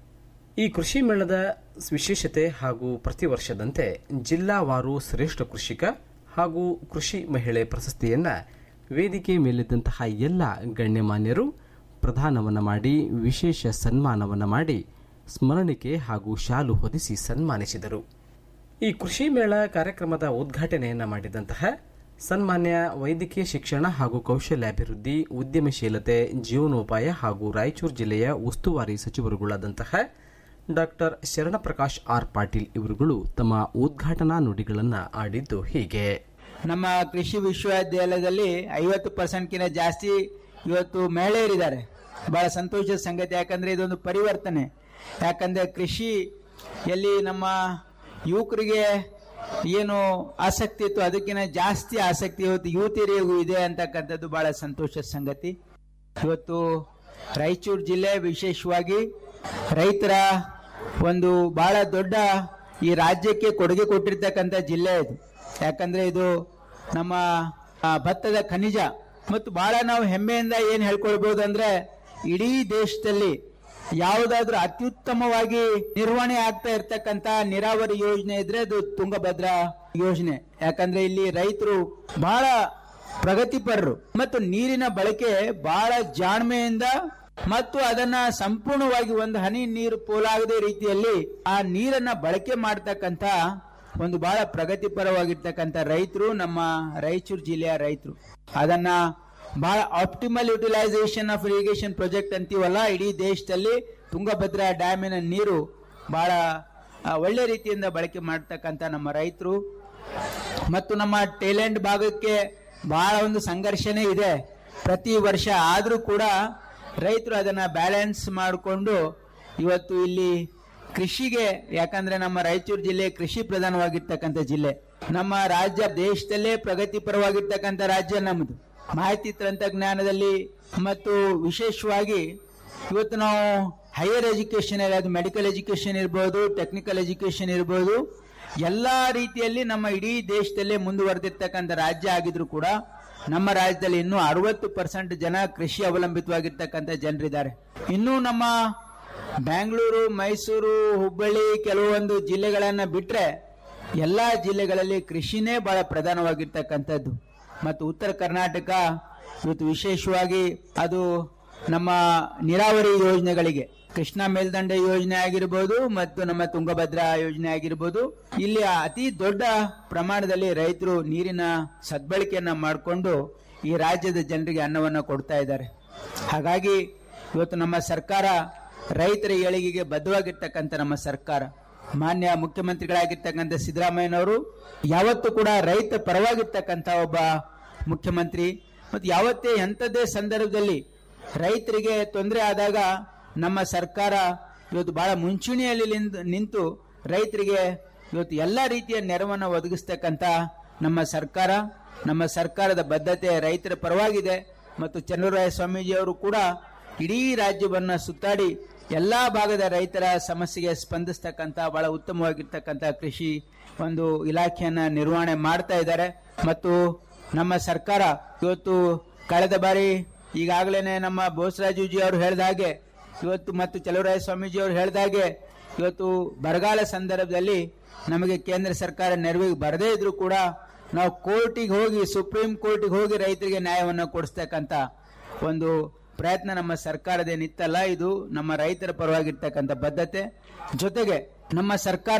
ಈ ಕೃಷಿ ಮೇಳದ ವಿಶೇಷತೆ ಹಾಗೂ ಪ್ರತಿ ವರ್ಷದಂತೆ ಜಿಲ್ಲಾವಾರು ಶ್ರೇಷ್ಠ ಕೃಷಿಕ ಹಾಗೂ ಕೃಷಿ ಮಹಿಳೆ ಪ್ರಶಸ್ತಿಯನ್ನ ವೇದಿಕೆ ಮೇಲಿದ್ದಂತಹ ಎಲ್ಲ ಗಣ್ಯಮಾನ್ಯರು ಪ್ರದಾನವನ್ನ ಮಾಡಿ ವಿಶೇಷ ಸನ್ಮಾನವನ್ನ ಮಾಡಿ ಸ್ಮರಣಿಕೆ ಹಾಗೂ ಶಾಲು ಹೊದಿಸಿ ಸನ್ಮಾನಿಸಿದರು ಈ ಕೃಷಿ ಮೇಳ ಕಾರ್ಯಕ್ರಮದ ಉದ್ಘಾಟನೆಯನ್ನ ಮಾಡಿದಂತಹ ಸನ್ಮಾನ್ಯ ವೈದ್ಯಕೀಯ ಶಿಕ್ಷಣ ಹಾಗೂ ಕೌಶಲ್ಯಾಭಿವೃದ್ಧಿ ಉದ್ಯಮಶೀಲತೆ ಜೀವನೋಪಾಯ ಹಾಗೂ ರಾಯಚೂರು ಜಿಲ್ಲೆಯ ಉಸ್ತುವಾರಿ ಸಚಿವರುಗಳಾದಂತಹ ಡಾಕ್ಟರ್ ಶರಣಪ್ರಕಾಶ್ ಆರ್ ಪಾಟೀಲ್ ಇವರುಗಳು ತಮ್ಮ ಉದ್ಘಾಟನಾ ನುಡಿಗಳನ್ನು ಆಡಿದ್ದು ಹೀಗೆ ನಮ್ಮ ಕೃಷಿ ವಿಶ್ವವಿದ್ಯಾಲಯದಲ್ಲಿ ಐವತ್ತು ಪರ್ಸೆಂಟ್ಕಿಂತ ಜಾಸ್ತಿ ಇವತ್ತು ಮಹಿಳೆಯರಿದ್ದಾರೆ ಬಹಳ ಸಂತೋಷದ ಸಂಗತಿ ಯಾಕಂದ್ರೆ ಇದೊಂದು ಪರಿವರ್ತನೆ ಯಾಕಂದ್ರೆ ಕೃಷಿ ಎಲ್ಲಿ ನಮ್ಮ ಯುವಕರಿಗೆ ಏನು ಆಸಕ್ತಿ ಇತ್ತು ಅದಕ್ಕಿಂತ ಜಾಸ್ತಿ ಆಸಕ್ತಿ ಇವತ್ತು ಯುವತಿಯರಿಗೂ ಇದೆ ಅಂತಕ್ಕಂಥದ್ದು ಬಹಳ ಸಂತೋಷದ ಸಂಗತಿ ಇವತ್ತು ರಾಯಚೂರು ಜಿಲ್ಲೆ ವಿಶೇಷವಾಗಿ ರೈತರ ಒಂದು ಬಹಳ ದೊಡ್ಡ ಈ ರಾಜ್ಯಕ್ಕೆ ಕೊಡುಗೆ ಕೊಟ್ಟಿರ್ತಕ್ಕಂಥ ಜಿಲ್ಲೆ ಇದು ಯಾಕಂದ್ರೆ ಇದು ನಮ್ಮ ಆ, ಭತ್ತದ ಖನಿಜ ಮತ್ತು ಬಹಳ ನಾವು ಹೆಮ್ಮೆಯಿಂದ ಏನ್ ಹೇಳ್ಕೊಳ್ಬಹುದು ಅಂದ್ರೆ ಇಡೀ ದೇಶದಲ್ಲಿ ಯಾವುದಾದ್ರೂ ಅತ್ಯುತ್ತಮವಾಗಿ ನಿರ್ವಹಣೆ ಆಗ್ತಾ ಇರ್ತಕ್ಕಂತ ನೀರಾವರಿ ಯೋಜನೆ ಇದ್ರೆ ಅದು ತುಂಗಭದ್ರಾ ಯೋಜನೆ ಯಾಕಂದ್ರೆ ಇಲ್ಲಿ ರೈತರು ಬಹಳ ಪ್ರಗತಿಪರರು ಮತ್ತು ನೀರಿನ ಬಳಕೆ ಬಹಳ ಜಾಣ್ಮೆಯಿಂದ ಮತ್ತು ಅದನ್ನ ಸಂಪೂರ್ಣವಾಗಿ ಒಂದು ಹನಿ ನೀರು ಪೋಲಾಗದೆ ರೀತಿಯಲ್ಲಿ ಆ ನೀರನ್ನ ಬಳಕೆ ಮಾಡ್ತಕ್ಕಂತ ಒಂದು ಬಹಳ ಪ್ರಗತಿಪರವಾಗಿರ್ತಕ್ಕಂಥ ರೈತರು ನಮ್ಮ ರಾಯಚೂರು ಜಿಲ್ಲೆಯ ರೈತರು ಅದನ್ನ ಬಹಳ optimal utilisation of irrigation project ಅಂತೀವಲ್ಲ ಇಡೀ ದೇಶದಲ್ಲಿ ತುಂಗಭದ್ರಾ ಡ್ಯಾಮಿನ ನೀರು ಬಹಳ ಆ, ಒಳ್ಳೆ ರೀತಿಯಿಂದ ಬಳಕೆ ಮಾಡ್ತಕ್ಕಂಥ ನಮ್ಮ ರೈತರು ಮತ್ತು ನಮ್ಮ ಟೇಲೆಂಟ್ ಭಾಗಕ್ಕೆ ಬಹಳ ಒಂದು ಸಂಘರ್ಷನೇ ಇದೆ ಪ್ರತಿ ವರ್ಷ ಆದರೂ ಕೂಡ ರೈತರು ಅದನ್ನ ಬ್ಯಾಲೆನ್ಸ್ ಮಾಡಿಕೊಂಡು ಇವತ್ತು ಇಲ್ಲಿ ಕೃಷಿಗೆ ಯಾಕಂದ್ರೆ ನಮ್ಮ ರಾಯಚೂರು ಜಿಲ್ಲೆ ಕೃಷಿ ಪ್ರಧಾನವಾಗಿರ್ತಕ್ಕಂಥ ಜಿಲ್ಲೆ ನಮ್ಮ ರಾಜ್ಯ ದೇಶದಲ್ಲೇ ಪ್ರಗತಿಪರವಾಗಿರ್ತಕ್ಕಂಥ ರಾಜ್ಯ ನಮ್ಮದು ಮಾಹಿತಿ ತಂತ್ರಜ್ಞಾನದಲ್ಲಿ ಮತ್ತು ವಿಶೇಷವಾಗಿ ಇವತ್ತು ನಾವು ಹೈಯರ್ ಎಜುಕೇಶನ್ ಅದು ಮೆಡಿಕಲ್ ಎಜುಕೇಶನ್ ಇರ್ಬೋದು ಟೆಕ್ನಿಕಲ್ ಎಜುಕೇಶನ್ ಇರ್ಬೋದು ಎಲ್ಲಾ ರೀತಿಯಲ್ಲಿ ನಮ್ಮ ಇಡೀ ದೇಶದಲ್ಲೇ ಮುಂದುವರೆದಿರ್ತಕ್ಕಂಥ ರಾಜ್ಯ ಆಗಿದ್ರು ಕೂಡ ನಮ್ಮ ರಾಜ್ಯದಲ್ಲಿ ಇನ್ನೂ ಅರವತ್ತು ಪರ್ಸೆಂಟ್ ಜನ ಕೃಷಿ ಅವಲಂಬಿತವಾಗಿರ್ತಕ್ಕಂಥ ಜನರಿದ್ದಾರೆ ಇನ್ನೂ ನಮ್ಮ ಬ್ಯಾಂಗ್ಳೂರು ಮೈಸೂರು ಹುಬ್ಬಳ್ಳಿ ಕೆಲವೊಂದು ಜಿಲ್ಲೆಗಳನ್ನ ಬಿಟ್ರೆ ಎಲ್ಲಾ ಜಿಲ್ಲೆಗಳಲ್ಲಿ ಕೃಷಿನೇ ಬಹಳ ಪ್ರಧಾನವಾಗಿರ್ತಕ್ಕಂಥದ್ದು ಮತ್ತು ಉತ್ತರ ಕರ್ನಾಟಕ ಇವತ್ತು ವಿಶೇಷವಾಗಿ ಅದು ನಮ್ಮ ನೀರಾವರಿ ಯೋಜನೆಗಳಿಗೆ ಕೃಷ್ಣಾ ಮೇಲ್ದಂಡೆ ಯೋಜನೆ ಆಗಿರ್ಬೋದು ಮತ್ತು ನಮ್ಮ ತುಂಗಭದ್ರಾ ಯೋಜನೆ ಆಗಿರ್ಬೋದು ಇಲ್ಲಿ ಅತಿ ದೊಡ್ಡ ಪ್ರಮಾಣದಲ್ಲಿ ರೈತರು ನೀರಿನ ಸದ್ಬಳಕೆಯನ್ನ ಮಾಡಿಕೊಂಡು ಈ ರಾಜ್ಯದ ಜನರಿಗೆ ಅನ್ನವನ್ನು ಕೊಡ್ತಾ ಇದ್ದಾರೆ ಹಾಗಾಗಿ ಇವತ್ತು ನಮ್ಮ ಸರ್ಕಾರ ರೈತರ ಏಳಿಗೆಗೆ ಬದ್ಧವಾಗಿರ್ತಕ್ಕಂಥ ನಮ್ಮ ಸರ್ಕಾರ ಮಾನ್ಯ ಮುಖ್ಯಮಂತ್ರಿಗಳಾಗಿರ್ತಕ್ಕಂಥ ಸಿದ್ದರಾಮಯ್ಯನವರು ಯಾವತ್ತೂ ಕೂಡ ರೈತ ಪರವಾಗಿರ್ತಕ್ಕಂಥ ಒಬ್ಬ ಮುಖ್ಯಮಂತ್ರಿ ಮತ್ತು ಯಾವತ್ತೇ ಎಂಥದ್ದೇ ಸಂದರ್ಭದಲ್ಲಿ ರೈತರಿಗೆ ತೊಂದರೆ ಆದಾಗ ನಮ್ಮ ಸರ್ಕಾರ ಇವತ್ತು ಬಹಳ ಮುಂಚೂಣಿಯಲ್ಲಿ ನಿಂತು- ನಿಂತು ರೈತರಿಗೆ ಇವತ್ತು ಎಲ್ಲ ರೀತಿಯ ನೆರವನ್ನು ಒದಗಿಸ್ತಕ್ಕಂಥ ನಮ್ಮ ಸರ್ಕಾರ ನಮ್ಮ ಸರ್ಕಾರದ ಬದ್ಧತೆ ರೈತರ ಪರವಾಗಿದೆ ಮತ್ತು ಚನ್ನರಾಯ ಸ್ವಾಮೀಜಿಯವರು ಕೂಡ ಇಡೀ ರಾಜ್ಯವನ್ನ ಸುತ್ತಾಡಿ ಎಲ್ಲಾ ಭಾಗದ ರೈತರ ಸಮಸ್ಯೆಗೆ ಸ್ಪಂದಿಸ್ತಕ್ಕಂಥ ಬಹಳ ಉತ್ತಮವಾಗಿರ್ತಕ್ಕಂಥ ಕೃಷಿ ಒಂದು ಇಲಾಖೆಯನ್ನ ನಿರ್ವಹಣೆ ಮಾಡ್ತಾ ಇದ್ದಾರೆ ಮತ್ತು ನಮ್ಮ ಸರ್ಕಾರ ಇವತ್ತು ಕಳೆದ ಬಾರಿ ಈಗಾಗಲೇ ನಮ್ಮ ಬೋಸರಾಜುಜಿ ಅವರು ಹೇಳಿದ ಹಾಗೆ ಇವತ್ತು ಮತ್ತು ಚಲುವರಾಯ ಸ್ವಾಮೀಜಿ ಅವರು ಹೇಳಿದ ಹಾಗೆ ಇವತ್ತು ಬರಗಾಲ ಸಂದರ್ಭದಲ್ಲಿ ನಮಗೆ ಕೇಂದ್ರ ಸರ್ಕಾರ ನೆರವಿಗೆ ಬರದೇ ಇದ್ರೂ ಕೂಡ ನಾವು ಕೋರ್ಟಿಗೆ ಹೋಗಿ ಸುಪ್ರೀಂ ಕೋರ್ಟಿಗೆ ಹೋಗಿ ರೈತರಿಗೆ ನ್ಯಾಯವನ್ನು ಕೊಡಿಸ್ತಕ್ಕಂಥ ಒಂದು ಪ್ರಯತ್ನ ನಮ್ಮ ಸರ್ಕಾರದೇನಿತ್ತಲ್ಲ ಇದು ನಮ್ಮ ರೈತರ ಪರವಾಗಿರ್ತಕ್ಕಂಥ ಬದ್ಧತೆ ಜೊತೆಗೆ ನಮ್ಮ ಸರ್ಕಾರ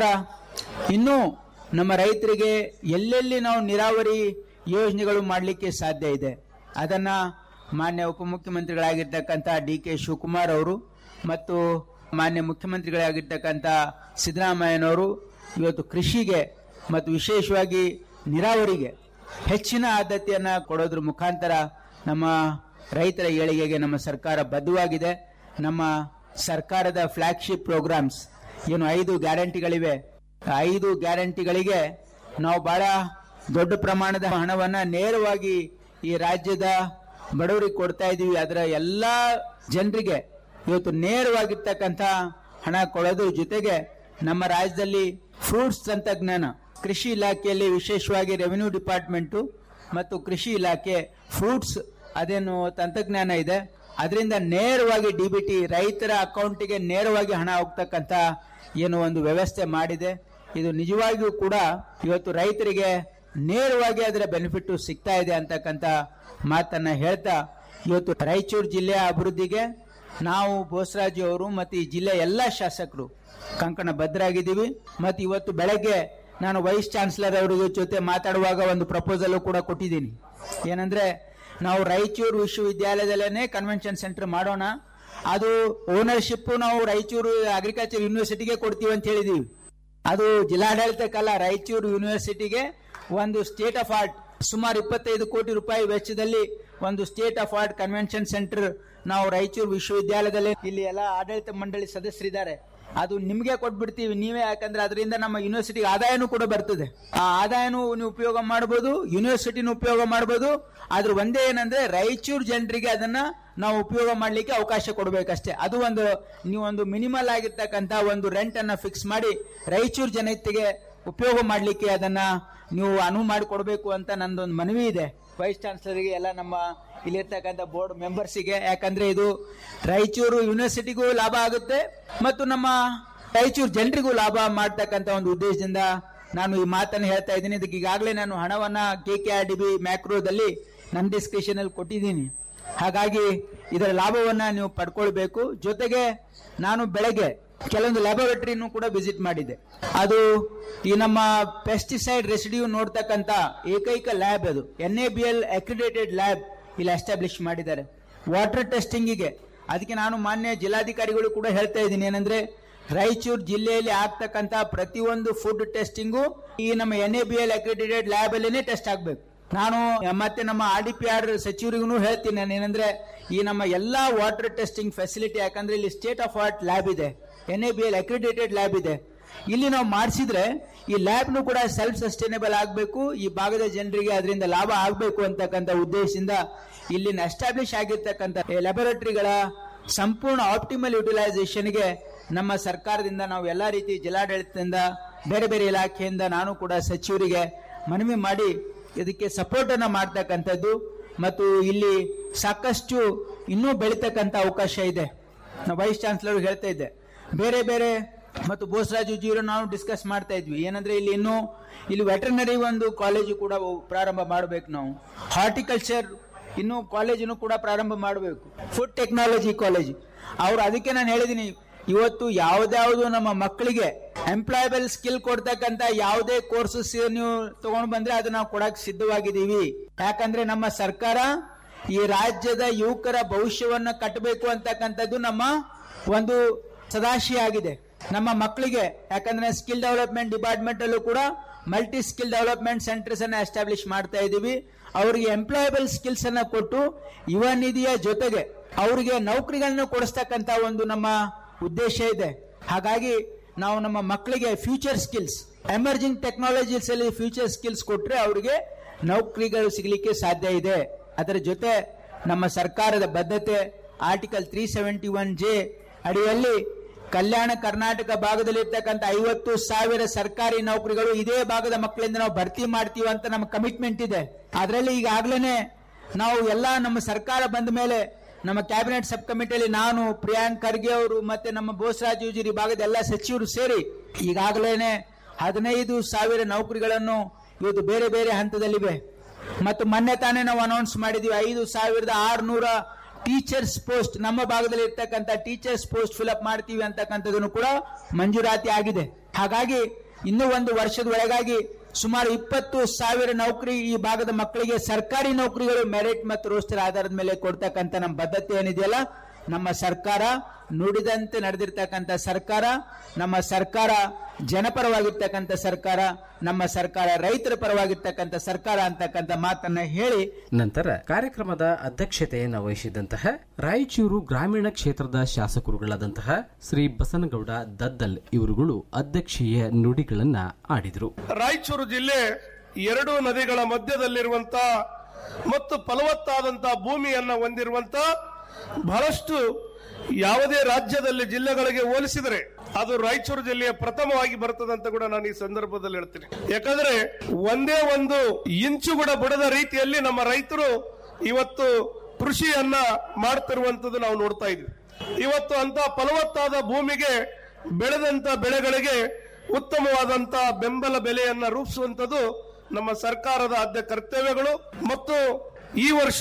ಇನ್ನೂ ನಮ್ಮ ರೈತರಿಗೆ ಎಲ್ಲೆಲ್ಲಿ ನಾವು ನೀರಾವರಿ ಯೋಜನೆಗಳು ಮಾಡಲಿಕ್ಕೆ ಸಾಧ್ಯ ಇದೆ ಅದನ್ನ ಮಾನ್ಯ ಉಪಮುಖ್ಯಮಂತ್ರಿಗಳಾಗಿರ್ತಕ್ಕಂಥ ಡಿ ಕೆ ಶಿವಕುಮಾರ್ ಅವರು ಮತ್ತು ಮಾನ್ಯ ಮುಖ್ಯಮಂತ್ರಿಗಳಾಗಿರ್ತಕ್ಕಂಥ ಸಿದ್ದರಾಮಯ್ಯನವರು ಇವತ್ತು ಕೃಷಿಗೆ ಮತ್ತು ವಿಶೇಷವಾಗಿ ನೀರಾವರಿಗೆ ಹೆಚ್ಚಿನ ಆದ್ಯತೆಯನ್ನ ಕೊಡೋದ್ರ ಮುಖಾಂತರ ನಮ್ಮ ರೈತರ ಏಳಿಗೆಗೆ ನಮ್ಮ ಸರ್ಕಾರ ಬದ್ಧವಾಗಿದೆ ನಮ್ಮ ಸರ್ಕಾರದ ಫ್ಲಾಗ್ಶಿಪ್ ಪ್ರೋಗ್ರಾಮ್ಸ್ ಏನು ಐದು ಗ್ಯಾರಂಟಿಗಳಿವೆ ಆ ಐದು ಗ್ಯಾರಂಟಿಗಳಿಗೆ ನಾವು ಬಹಳ ದೊಡ್ಡ ಪ್ರಮಾಣದ ಹಣವನ್ನ ನೇರವಾಗಿ ಈ ರಾಜ್ಯದ ಬಡವರಿಗೆ ಕೊಡ್ತಾ ಇದೀವಿ ಅದರ ಎಲ್ಲಾ ಜನರಿಗೆ ಇವತ್ತು ನೇರವಾಗಿರ್ತಕ್ಕಂಥ ಹಣ ಕೊಡೋದು ಜೊತೆಗೆ ನಮ್ಮ ರಾಜ್ಯದಲ್ಲಿ ಫ್ರೂಟ್ಸ್ ತಂತ್ರಜ್ಞಾನ ಕೃಷಿ ಇಲಾಖೆಯಲ್ಲಿ ವಿಶೇಷವಾಗಿ ರೆವಿನ್ಯೂ ಡಿಪಾರ್ಟ್ಮೆಂಟು ಮತ್ತು ಕೃಷಿ ಇಲಾಖೆ ಫ್ರೂಟ್ಸ್ ಅದೇನು ತಂತ್ರಜ್ಞಾನ ಇದೆ ಅದರಿಂದ ನೇರವಾಗಿ ಡಿಬಿಟಿ ರೈತರ ಅಕೌಂಟಿಗೆ ನೇರವಾಗಿ ಹಣ ಹೋಗ್ತಕ್ಕಂಥ ಏನು ಒಂದು ವ್ಯವಸ್ಥೆ ಮಾಡಿದೆ ಇದು ನಿಜವಾಗಿಯೂ ಕೂಡ ಇವತ್ತು ರೈತರಿಗೆ ನೇರವಾಗಿ ಅದರ ಬೆನಿಫಿಟ್ ಸಿಗ್ತಾ ಇದೆ ಅಂತಕ್ಕಂಥ ಮಾತನ್ನ ಹೇಳ್ತಾ ಇವತ್ತು ರಾಯಚೂರು ಜಿಲ್ಲೆಯ ಅಭಿವೃದ್ಧಿಗೆ ನಾವು ಬೋಸರಾಜು ಅವರು ಮತ್ತು ಈ ಜಿಲ್ಲೆಯ ಎಲ್ಲ ಶಾಸಕರು ಕಂಕಣ ಬದ್ಧರಾಗಿದ್ದೀವಿ ಮತ್ತು ಇವತ್ತು ಬೆಳಗ್ಗೆ ನಾನು ವೈಸ್ ಚಾನ್ಸಲರ್ ಅವರಿಗೆ ಜೊತೆ ಮಾತಾಡುವಾಗ ಒಂದು ಪ್ರಪೋಸಲ್ ಕೂಡ ಕೊಟ್ಟಿದ್ದೀನಿ ಏನಂದ್ರೆ ನಾವು ರಾಯಚೂರು ವಿಶ್ವವಿದ್ಯಾಲಯದಲ್ಲೇ ಕನ್ವೆನ್ಷನ್ ಸೆಂಟರ್ ಮಾಡೋಣ ಅದು ಓನರ್ಶಿಪ್ ನಾವು ರಾಯಚೂರು ಅಗ್ರಿಕಲ್ಚರ್ ಯೂನಿವರ್ಸಿಟಿಗೆ ಕೊಡ್ತೀವಿ ಅಂತ ಹೇಳಿದೀವಿ ಅದು ಜಿಲ್ಲಾಡಳಿತಕ್ಕಲ್ಲ ರಾಯಚೂರು ಯೂನಿವರ್ಸಿಟಿಗೆ ಒಂದು ಸ್ಟೇಟ್ ಆಫ್ ಆರ್ಟ್ ಸುಮಾರು ಇಪ್ಪತ್ತೈದು ಕೋಟಿ ರೂಪಾಯಿ ವೆಚ್ಚದಲ್ಲಿ ಒಂದು state of art convention centre ನಾವು ರಾಯಚೂರು ವಿಶ್ವವಿದ್ಯಾಲಯದಲ್ಲಿ ಇಲ್ಲಿ ಎಲ್ಲ ಆಡಳಿತ ಮಂಡಳಿ ಸದಸ್ಯರಿದ್ದಾರೆ ಅದು ನಿಮ್ಗೆ ಕೊಟ್ಬಿಡ್ತೀವಿ ನೀವೇ ಯಾಕಂದ್ರೆ ಅದರಿಂದ ನಮ್ಮ ಯೂನಿವರ್ಸಿಟಿಗೆ ಆದಾಯನೂ ಕೂಡ ಬರ್ತದೆ ಆ ಆದಾಯನೂ ನೀವು ಉಪಯೋಗ ಮಾಡಬಹುದು ಯೂನಿವರ್ಸಿಟಿನೂ ಉಪಯೋಗ ಮಾಡಬಹುದು ಆದ್ರೆ ಒಂದೇ ಏನಂದ್ರೆ ರಾಯಚೂರು ಜನರಿಗೆ ಅದನ್ನ ನಾವು ಉಪಯೋಗ ಮಾಡ್ಲಿಕ್ಕೆ ಅವಕಾಶ ಕೊಡಬೇಕಷ್ಟೇ ಅದು ಒಂದು ನೀವು ಒಂದು ಮಿನಿಮಲ್ ಆಗಿರ್ತಕ್ಕಂತ ಒಂದು ರೆಂಟ್ ಅನ್ನ ಫಿಕ್ಸ್ ಮಾಡಿ ರಾಯಚೂರು ಜನತೆಗೆ ಉಪಯೋಗ ಮಾಡ್ಲಿಕ್ಕೆ ಅದನ್ನ ನೀವು ಅನುವು ಮಾಡಿಕೊಡ್ಬೇಕು ಅಂತ ನಂದೊಂದು ಮನವಿ ಇದೆ ವೈಸ್ ಚಾನ್ಸಲರ್ಗೆ ಎಲ್ಲ ನಮ್ಮ ಇಲ್ಲಿರ್ತಕ್ಕಂಥ ಬೋರ್ಡ್ ಮೆಂಬರ್ಸಿಗೆ ಯಾಕಂದ್ರೆ ಇದು ರಾಯಚೂರು ಯೂನಿವರ್ಸಿಟಿಗೂ ಲಾಭ ಆಗುತ್ತೆ ಮತ್ತು ನಮ್ಮ ರಾಯಚೂರು ಜನರಿಗೂ ಲಾಭ ಮಾಡ್ತಕ್ಕಂಥ ಒಂದು ಉದ್ದೇಶದಿಂದ ನಾನು ಈ ಮಾತನ್ನು ಹೇಳ್ತಾ ಇದ್ದೀನಿ ಇದಕ್ಕೆ ಈಗಾಗಲೇ ನಾನು ಹಣವನ್ನ K K R D B ಮ್ಯಾಕ್ರೋದಲ್ಲಿ ನನ್ನ ಡಿಸ್ಕಷನ್ ಅಲ್ಲಿ ಕೊಟ್ಟಿದ್ದೀನಿ ಹಾಗಾಗಿ ಇದರ ಲಾಭವನ್ನ ನೀವು ಪಡ್ಕೊಳ್ಬೇಕು ಜೊತೆಗೆ ನಾನು ಬೆಳಗ್ಗೆ ಕೆಲವೊಂದು ಲ್ಯಾಬೊರೇಟರಿನೂ ಕೂಡ ವಿಸಿಟ್ ಮಾಡಿದ್ದೆ ಅದು ಈ ನಮ್ಮ ಪೆಸ್ಟಿಸೈಡ್ ರೆಸಿಡ್ಯೂ ನೋಡ್ತಕ್ಕಂತ ಏಕೈಕ ಲ್ಯಾಬ್ ಅದು N A B L accredited lab ಇಲ್ಲಿ ಎಸ್ಟಾಬ್ಲಿಷ್ ಮಾಡಿದ್ದಾರೆ ವಾಟರ್ ಟೆಸ್ಟಿಂಗಿಗೆ ಅದಕ್ಕೆ ನಾನು ಮಾನ್ಯ ಜಿಲ್ಲಾಧಿಕಾರಿಗಳು ಕೂಡ ಹೇಳ್ತಾ ಇದ್ದೀನಿ ಏನಂದ್ರೆ ರಾಯಚೂರು ಜಿಲ್ಲೆಯಲ್ಲಿ ಆಗ್ತಕ್ಕಂತ ಪ್ರತಿಯೊಂದು ಫುಡ್ ಟೆಸ್ಟಿಂಗು ಈ ನಮ್ಮ N A B L accredited lab ಅಲ್ಲೇನೆ ಟೆಸ್ಟ್ ಆಗಬೇಕು ನಾನು ಮತ್ತೆ ನಮ್ಮ ಆರ್ ಡಿ ಪಿ ಆರ್ ಸಚಿವರಿಗೂ ಹೇಳ್ತೀನಿ ನಾನು ಏನಂದ್ರೆ ಈ ನಮ್ಮ ಎಲ್ಲಾ ವಾಟರ್ ಟೆಸ್ಟಿಂಗ್ ಫೆಸಿಲಿಟಿ ಯಾಕಂದ್ರೆ ಇಲ್ಲಿ ಸ್ಟೇಟ್ ಆಫ್ ಆರ್ಟ್ ಲ್ಯಾಬ್ ಇದೆ N A B L accredited lab ಇದೆ ಇಲ್ಲಿ ನಾವು ಮಾಡಿಸಿದ್ರೆ ಈ ಲ್ಯಾಬ್ನು ಕೂಡ ಸೆಲ್ಫ್ ಸಸ್ಟೈನೇಬಲ್ ಆಗಬೇಕು ಈ ಭಾಗದ ಜನರಿಗೆ ಅದರಿಂದ ಲಾಭ ಆಗಬೇಕು ಅಂತಕ್ಕಂಥ ಉದ್ದೇಶದಿಂದ ಇಲ್ಲಿನ ಎಸ್ಟಾಬ್ಲಿಷ್ ಆಗಿರ್ತಕ್ಕಂಥ ಲ್ಯಾಬೊರೇಟರಿಗಳ ಸಂಪೂರ್ಣ ಆಪ್ಟಿಮಲ್ ಯುಟಿಲೈಸೇಷನ್ಗೆ ನಮ್ಮ ಸರ್ಕಾರದಿಂದ ನಾವು ಎಲ್ಲಾ ರೀತಿ ಜಿಲ್ಲಾಡಳಿತದಿಂದ ಬೇರೆ ಬೇರೆ ಇಲಾಖೆಯಿಂದ ನಾನು ಕೂಡ ಸಚಿವರಿಗೆ ಮನವಿ ಮಾಡಿ ಇದಕ್ಕೆ ಸಪೋರ್ಟ್ ಅನ್ನ ಮಾಡ್ತಕ್ಕಂಥದ್ದು ಮತ್ತು ಇಲ್ಲಿ ಸಾಕಷ್ಟು ಇನ್ನೂ ಬೆಳೀತಕ್ಕಂಥ ಅವಕಾಶ ಇದೆ ನಾವು ವೈಸ್ ಚಾನ್ಸಲರ್ ಹೇಳ್ತಾ ಇದ್ದೆ ಬೇರೆ ಬೇರೆ ಮತ್ತು ಬೋಸರಾಜು ಜಿಯವರು ನಾವು ಡಿಸ್ಕಸ್ ಮಾಡ್ತಾ ಇದ್ವಿ ಏನಂದ್ರೆ ಇಲ್ಲಿ ಇನ್ನು ಇಲ್ಲಿ ವೆಟರ್ನರಿ ಒಂದು ಕಾಲೇಜು ಕೂಡ ಪ್ರಾರಂಭ ಮಾಡಬೇಕು ನಾವು ಹಾರ್ಟಿಕಲ್ಚರ್ ಇನ್ನು ಕಾಲೇಜನ್ನು ಕೂಡ ಪ್ರಾರಂಭ ಮಾಡಬೇಕು ಫುಡ್ ಟೆಕ್ನಾಲಜಿ ಕಾಲೇಜ್ ಅವ್ರು ಅದಕ್ಕೆ ನಾನು ಹೇಳಿದೀನಿ ಇವತ್ತು ಯಾವ್ದಾವ್ದು ನಮ್ಮ ಮಕ್ಕಳಿಗೆ ಎಂಪ್ಲಾಯಬಲ್ ಸ್ಕಿಲ್ ಕೊಡ್ತಕ್ಕಂತ ಯಾವುದೇ ಕೋರ್ಸಸ್ ನೀವು ತಗೊಂಡ್ ಬಂದ್ರೆ ಅದು ನಾವು ಕೊಡಕ್ ಸಿದ್ಧವಾಗಿದ್ದೀವಿ ಯಾಕಂದ್ರೆ ನಮ್ಮ ಸರ್ಕಾರ ಈ ರಾಜ್ಯದ ಯುವಕರ ಭವಿಷ್ಯವನ್ನ ಕಟ್ಟಬೇಕು ಅಂತಕ್ಕಂಥದ್ದು ನಮ್ಮ ಒಂದು ಸದಾಶಿ ಆಗಿದೆ ನಮ್ಮ ಮಕ್ಕಳಿಗೆ ಯಾಕಂದ್ರೆ ಸ್ಕಿಲ್ ಡೆವಲಪ್ಮೆಂಟ್ ಡಿಪಾರ್ಟ್ಮೆಂಟ್ ಅಲ್ಲೂ ಕೂಡ ಮಲ್ಟಿ ಸ್ಕಿಲ್ ಡೆವಲಪ್ಮೆಂಟ್ ಸೆಂಟರ್ಸ್ ಅನ್ನ ಎಸ್ಟಾಬ್ಲಿಷ್ ಮಾಡ್ತಾ ಇದ್ದೀವಿ ಅವರಿಗೆ ಎಂಪ್ಲಾಯಬಲ್ ಸ್ಕಿಲ್ಸ್ ಅನ್ನ ಕೊಟ್ಟು ಯುವ ನಿಧಿಯ ಜೊತೆಗೆ ಅವರಿಗೆ ನೌಕರಿಗಳನ್ನು ಕೊಡಿಸ್ತಕ್ಕಂತ ಒಂದು ನಮ್ಮ ಉದ್ದೇಶ ಇದೆ ಹಾಗಾಗಿ ನಾವು ನಮ್ಮ ಮಕ್ಕಳಿಗೆ ಫ್ಯೂಚರ್ ಸ್ಕಿಲ್ಸ್ ಎಮರ್ಜಿಂಗ್ ಟೆಕ್ನಾಲಜೀಸ್ ಅಲ್ಲಿ ಫ್ಯೂಚರ್ ಸ್ಕಿಲ್ಸ್ ಕೊಟ್ರೆ ಅವರಿಗೆ ನೌಕರಿಗಳು ಸಿಗಲಿಕ್ಕೆ ಸಾಧ್ಯ ಇದೆ ಅದರ ಜೊತೆ ನಮ್ಮ ಸರ್ಕಾರದ ಬದ್ಧತೆ article three seventy one J ಅಡಿಯಲ್ಲಿ ಕಲ್ಯಾಣ ಕರ್ನಾಟಕ ಭಾಗದಲ್ಲಿರ್ತಕ್ಕಂಥ ಐವತ್ತು ಸಾವಿರ ಸರ್ಕಾರಿ ನೌಕರಿಗಳು ಇದೇ ಭಾಗದ ಮಕ್ಕಳಿಂದ ನಾವು ಭರ್ತಿ ಮಾಡ್ತೀವಿ ಅಂತ ನಮ್ಮ ಕಮಿಟ್ಮೆಂಟ್ ಇದೆ ಅದರಲ್ಲಿ ಈಗಾಗಲೇ ನಾವು ಎಲ್ಲ ನಮ್ಮ ಸರ್ಕಾರ ಬಂದ ಮೇಲೆ ನಮ್ಮ ಕ್ಯಾಬಿನೆಟ್ ಸಬ್ ಕಮಿಟಿಯಲ್ಲಿ ನಾನು ಪ್ರಿಯಾಂಕ್ ಖರ್ಗೆ ಅವರು ಮತ್ತೆ ನಮ್ಮ ಬೋಸರಾಜ್ ಯೂಜಿರಿ ಭಾಗದ ಎಲ್ಲ ಸಚಿವರು ಸೇರಿ ಈಗಾಗಲೇ ಹದಿನೈದು ಸಾವಿರ ನೌಕರಿಗಳನ್ನು ಇವತ್ತು ಬೇರೆ ಬೇರೆ ಹಂತದಲ್ಲಿವೆ ಮತ್ತು ಮೊನ್ನೆ ತಾನೇ ನಾವು ಅನೌನ್ಸ್ ಮಾಡಿದೀವಿ ಐದು ಸಾವಿರದ ಆರುನೂರ ಟೀಚರ್ಸ್ ಪೋಸ್ಟ್ ನಮ್ಮ ಭಾಗದಲ್ಲಿ ಇರ್ತಕ್ಕಂಥ ಟೀಚರ್ಸ್ ಪೋಸ್ಟ್ ಫಿಲ್ ಅಪ್ ಮಾಡ್ತೀವಿ ಅಂತಕ್ಕಂಥದ್ದನ್ನು ಕೂಡ ಮಂಜೂರಾತಿ ಆಗಿದೆ ಹಾಗಾಗಿ ಇನ್ನೂ ಒಂದು ವರ್ಷದ ಒಳಗಾಗಿ ಸುಮಾರು ಇಪ್ಪತ್ತು ಸಾವಿರ ನೌಕರಿ ಈ ಭಾಗದ ಮಕ್ಕಳಿಗೆ ಸರ್ಕಾರಿ ನೌಕರಿಗಳು ಮೆರಿಟ್ ಮತ್ತು ರೋಸ್ಟರ್ ಆಧಾರದ ಮೇಲೆ ಕೊಡ್ತಕ್ಕಂಥ ನಮ್ಮ ಬದ್ಧತೆ ಏನಿದೆಯಲ್ಲ ನಮ್ಮ ಸರ್ಕಾರ ನುಡಿದಂತೆ ನಡೆದಿರ್ತಕ್ಕಂಥ ಸರ್ಕಾರ ನಮ್ಮ ಸರ್ಕಾರ ಜನಪರವಾಗಿರ್ತಕ್ಕಂಥ ಸರ್ಕಾರ ನಮ್ಮ ಸರ್ಕಾರ ರೈತರ ಪರವಾಗಿರ್ತಕ್ಕಂಥ ಸರ್ಕಾರ ಅಂತಕ್ಕಂಥ ಮಾತನ್ನ ಹೇಳಿ ನಂತರ ಕಾರ್ಯಕ್ರಮದ ಅಧ್ಯಕ್ಷತೆಯನ್ನು ವಹಿಸಿದಂತಹ ರಾಯಚೂರು ಗ್ರಾಮೀಣ ಕ್ಷೇತ್ರದ ಶಾಸಕರುಗಳಾದಂತಹ ಶ್ರೀ ಬಸನಗೌಡ ದದ್ದಲ್ ಇವರುಗಳು ಅಧ್ಯಕ್ಷೀಯ ನುಡಿಗಳನ್ನ ಆಡಿದರು ರಾಯಚೂರು ಜಿಲ್ಲೆ ಎರಡು ನದಿಗಳ ಮಧ್ಯದಲ್ಲಿರುವಂತ ಮತ್ತು ಫಲವತ್ತಾದಂತ ಭೂಮಿಯನ್ನ ಹೊಂದಿರುವಂತ ಬಹಳಷ್ಟು ಯಾವುದೇ ರಾಜ್ಯದಲ್ಲಿ ಜಿಲ್ಲೆಗಳಿಗೆ ಹೋಲಿಸಿದರೆ ಅದು ರಾಯಚೂರು ಜಿಲ್ಲೆಯ ಪ್ರಥಮವಾಗಿ ಬರ್ತದಂತ ಕೂಡ ನಾನು ಈ ಸಂದರ್ಭದಲ್ಲಿ ಹೇಳ್ತೀನಿ ಯಾಕಂದ್ರೆ ಒಂದೇ ಒಂದು ಇಂಚು ಕೂಡ ಬಿಡದ ರೀತಿಯಲ್ಲಿ ನಮ್ಮ ರೈತರು ಇವತ್ತು ಕೃಷಿಯನ್ನ ಮಾಡ್ತಿರುವಂತದ್ದು ನಾವು ನೋಡ್ತಾ ಇದ್ವಿ ಇವತ್ತು ಅಂತ ಫಲವತ್ತಾದ ಭೂಮಿಗೆ ಬೆಳೆದಂತ ಬೆಳೆಗಳಿಗೆ ಉತ್ತಮವಾದಂತ ಬೆಂಬಲ ಬೆಲೆಯನ್ನ ರೂಪಿಸುವಂತದ್ದು ನಮ್ಮ ಸರ್ಕಾರದ ಆದ್ಯ ಕರ್ತವ್ಯಗಳು ಮತ್ತು ಈ ವರ್ಷ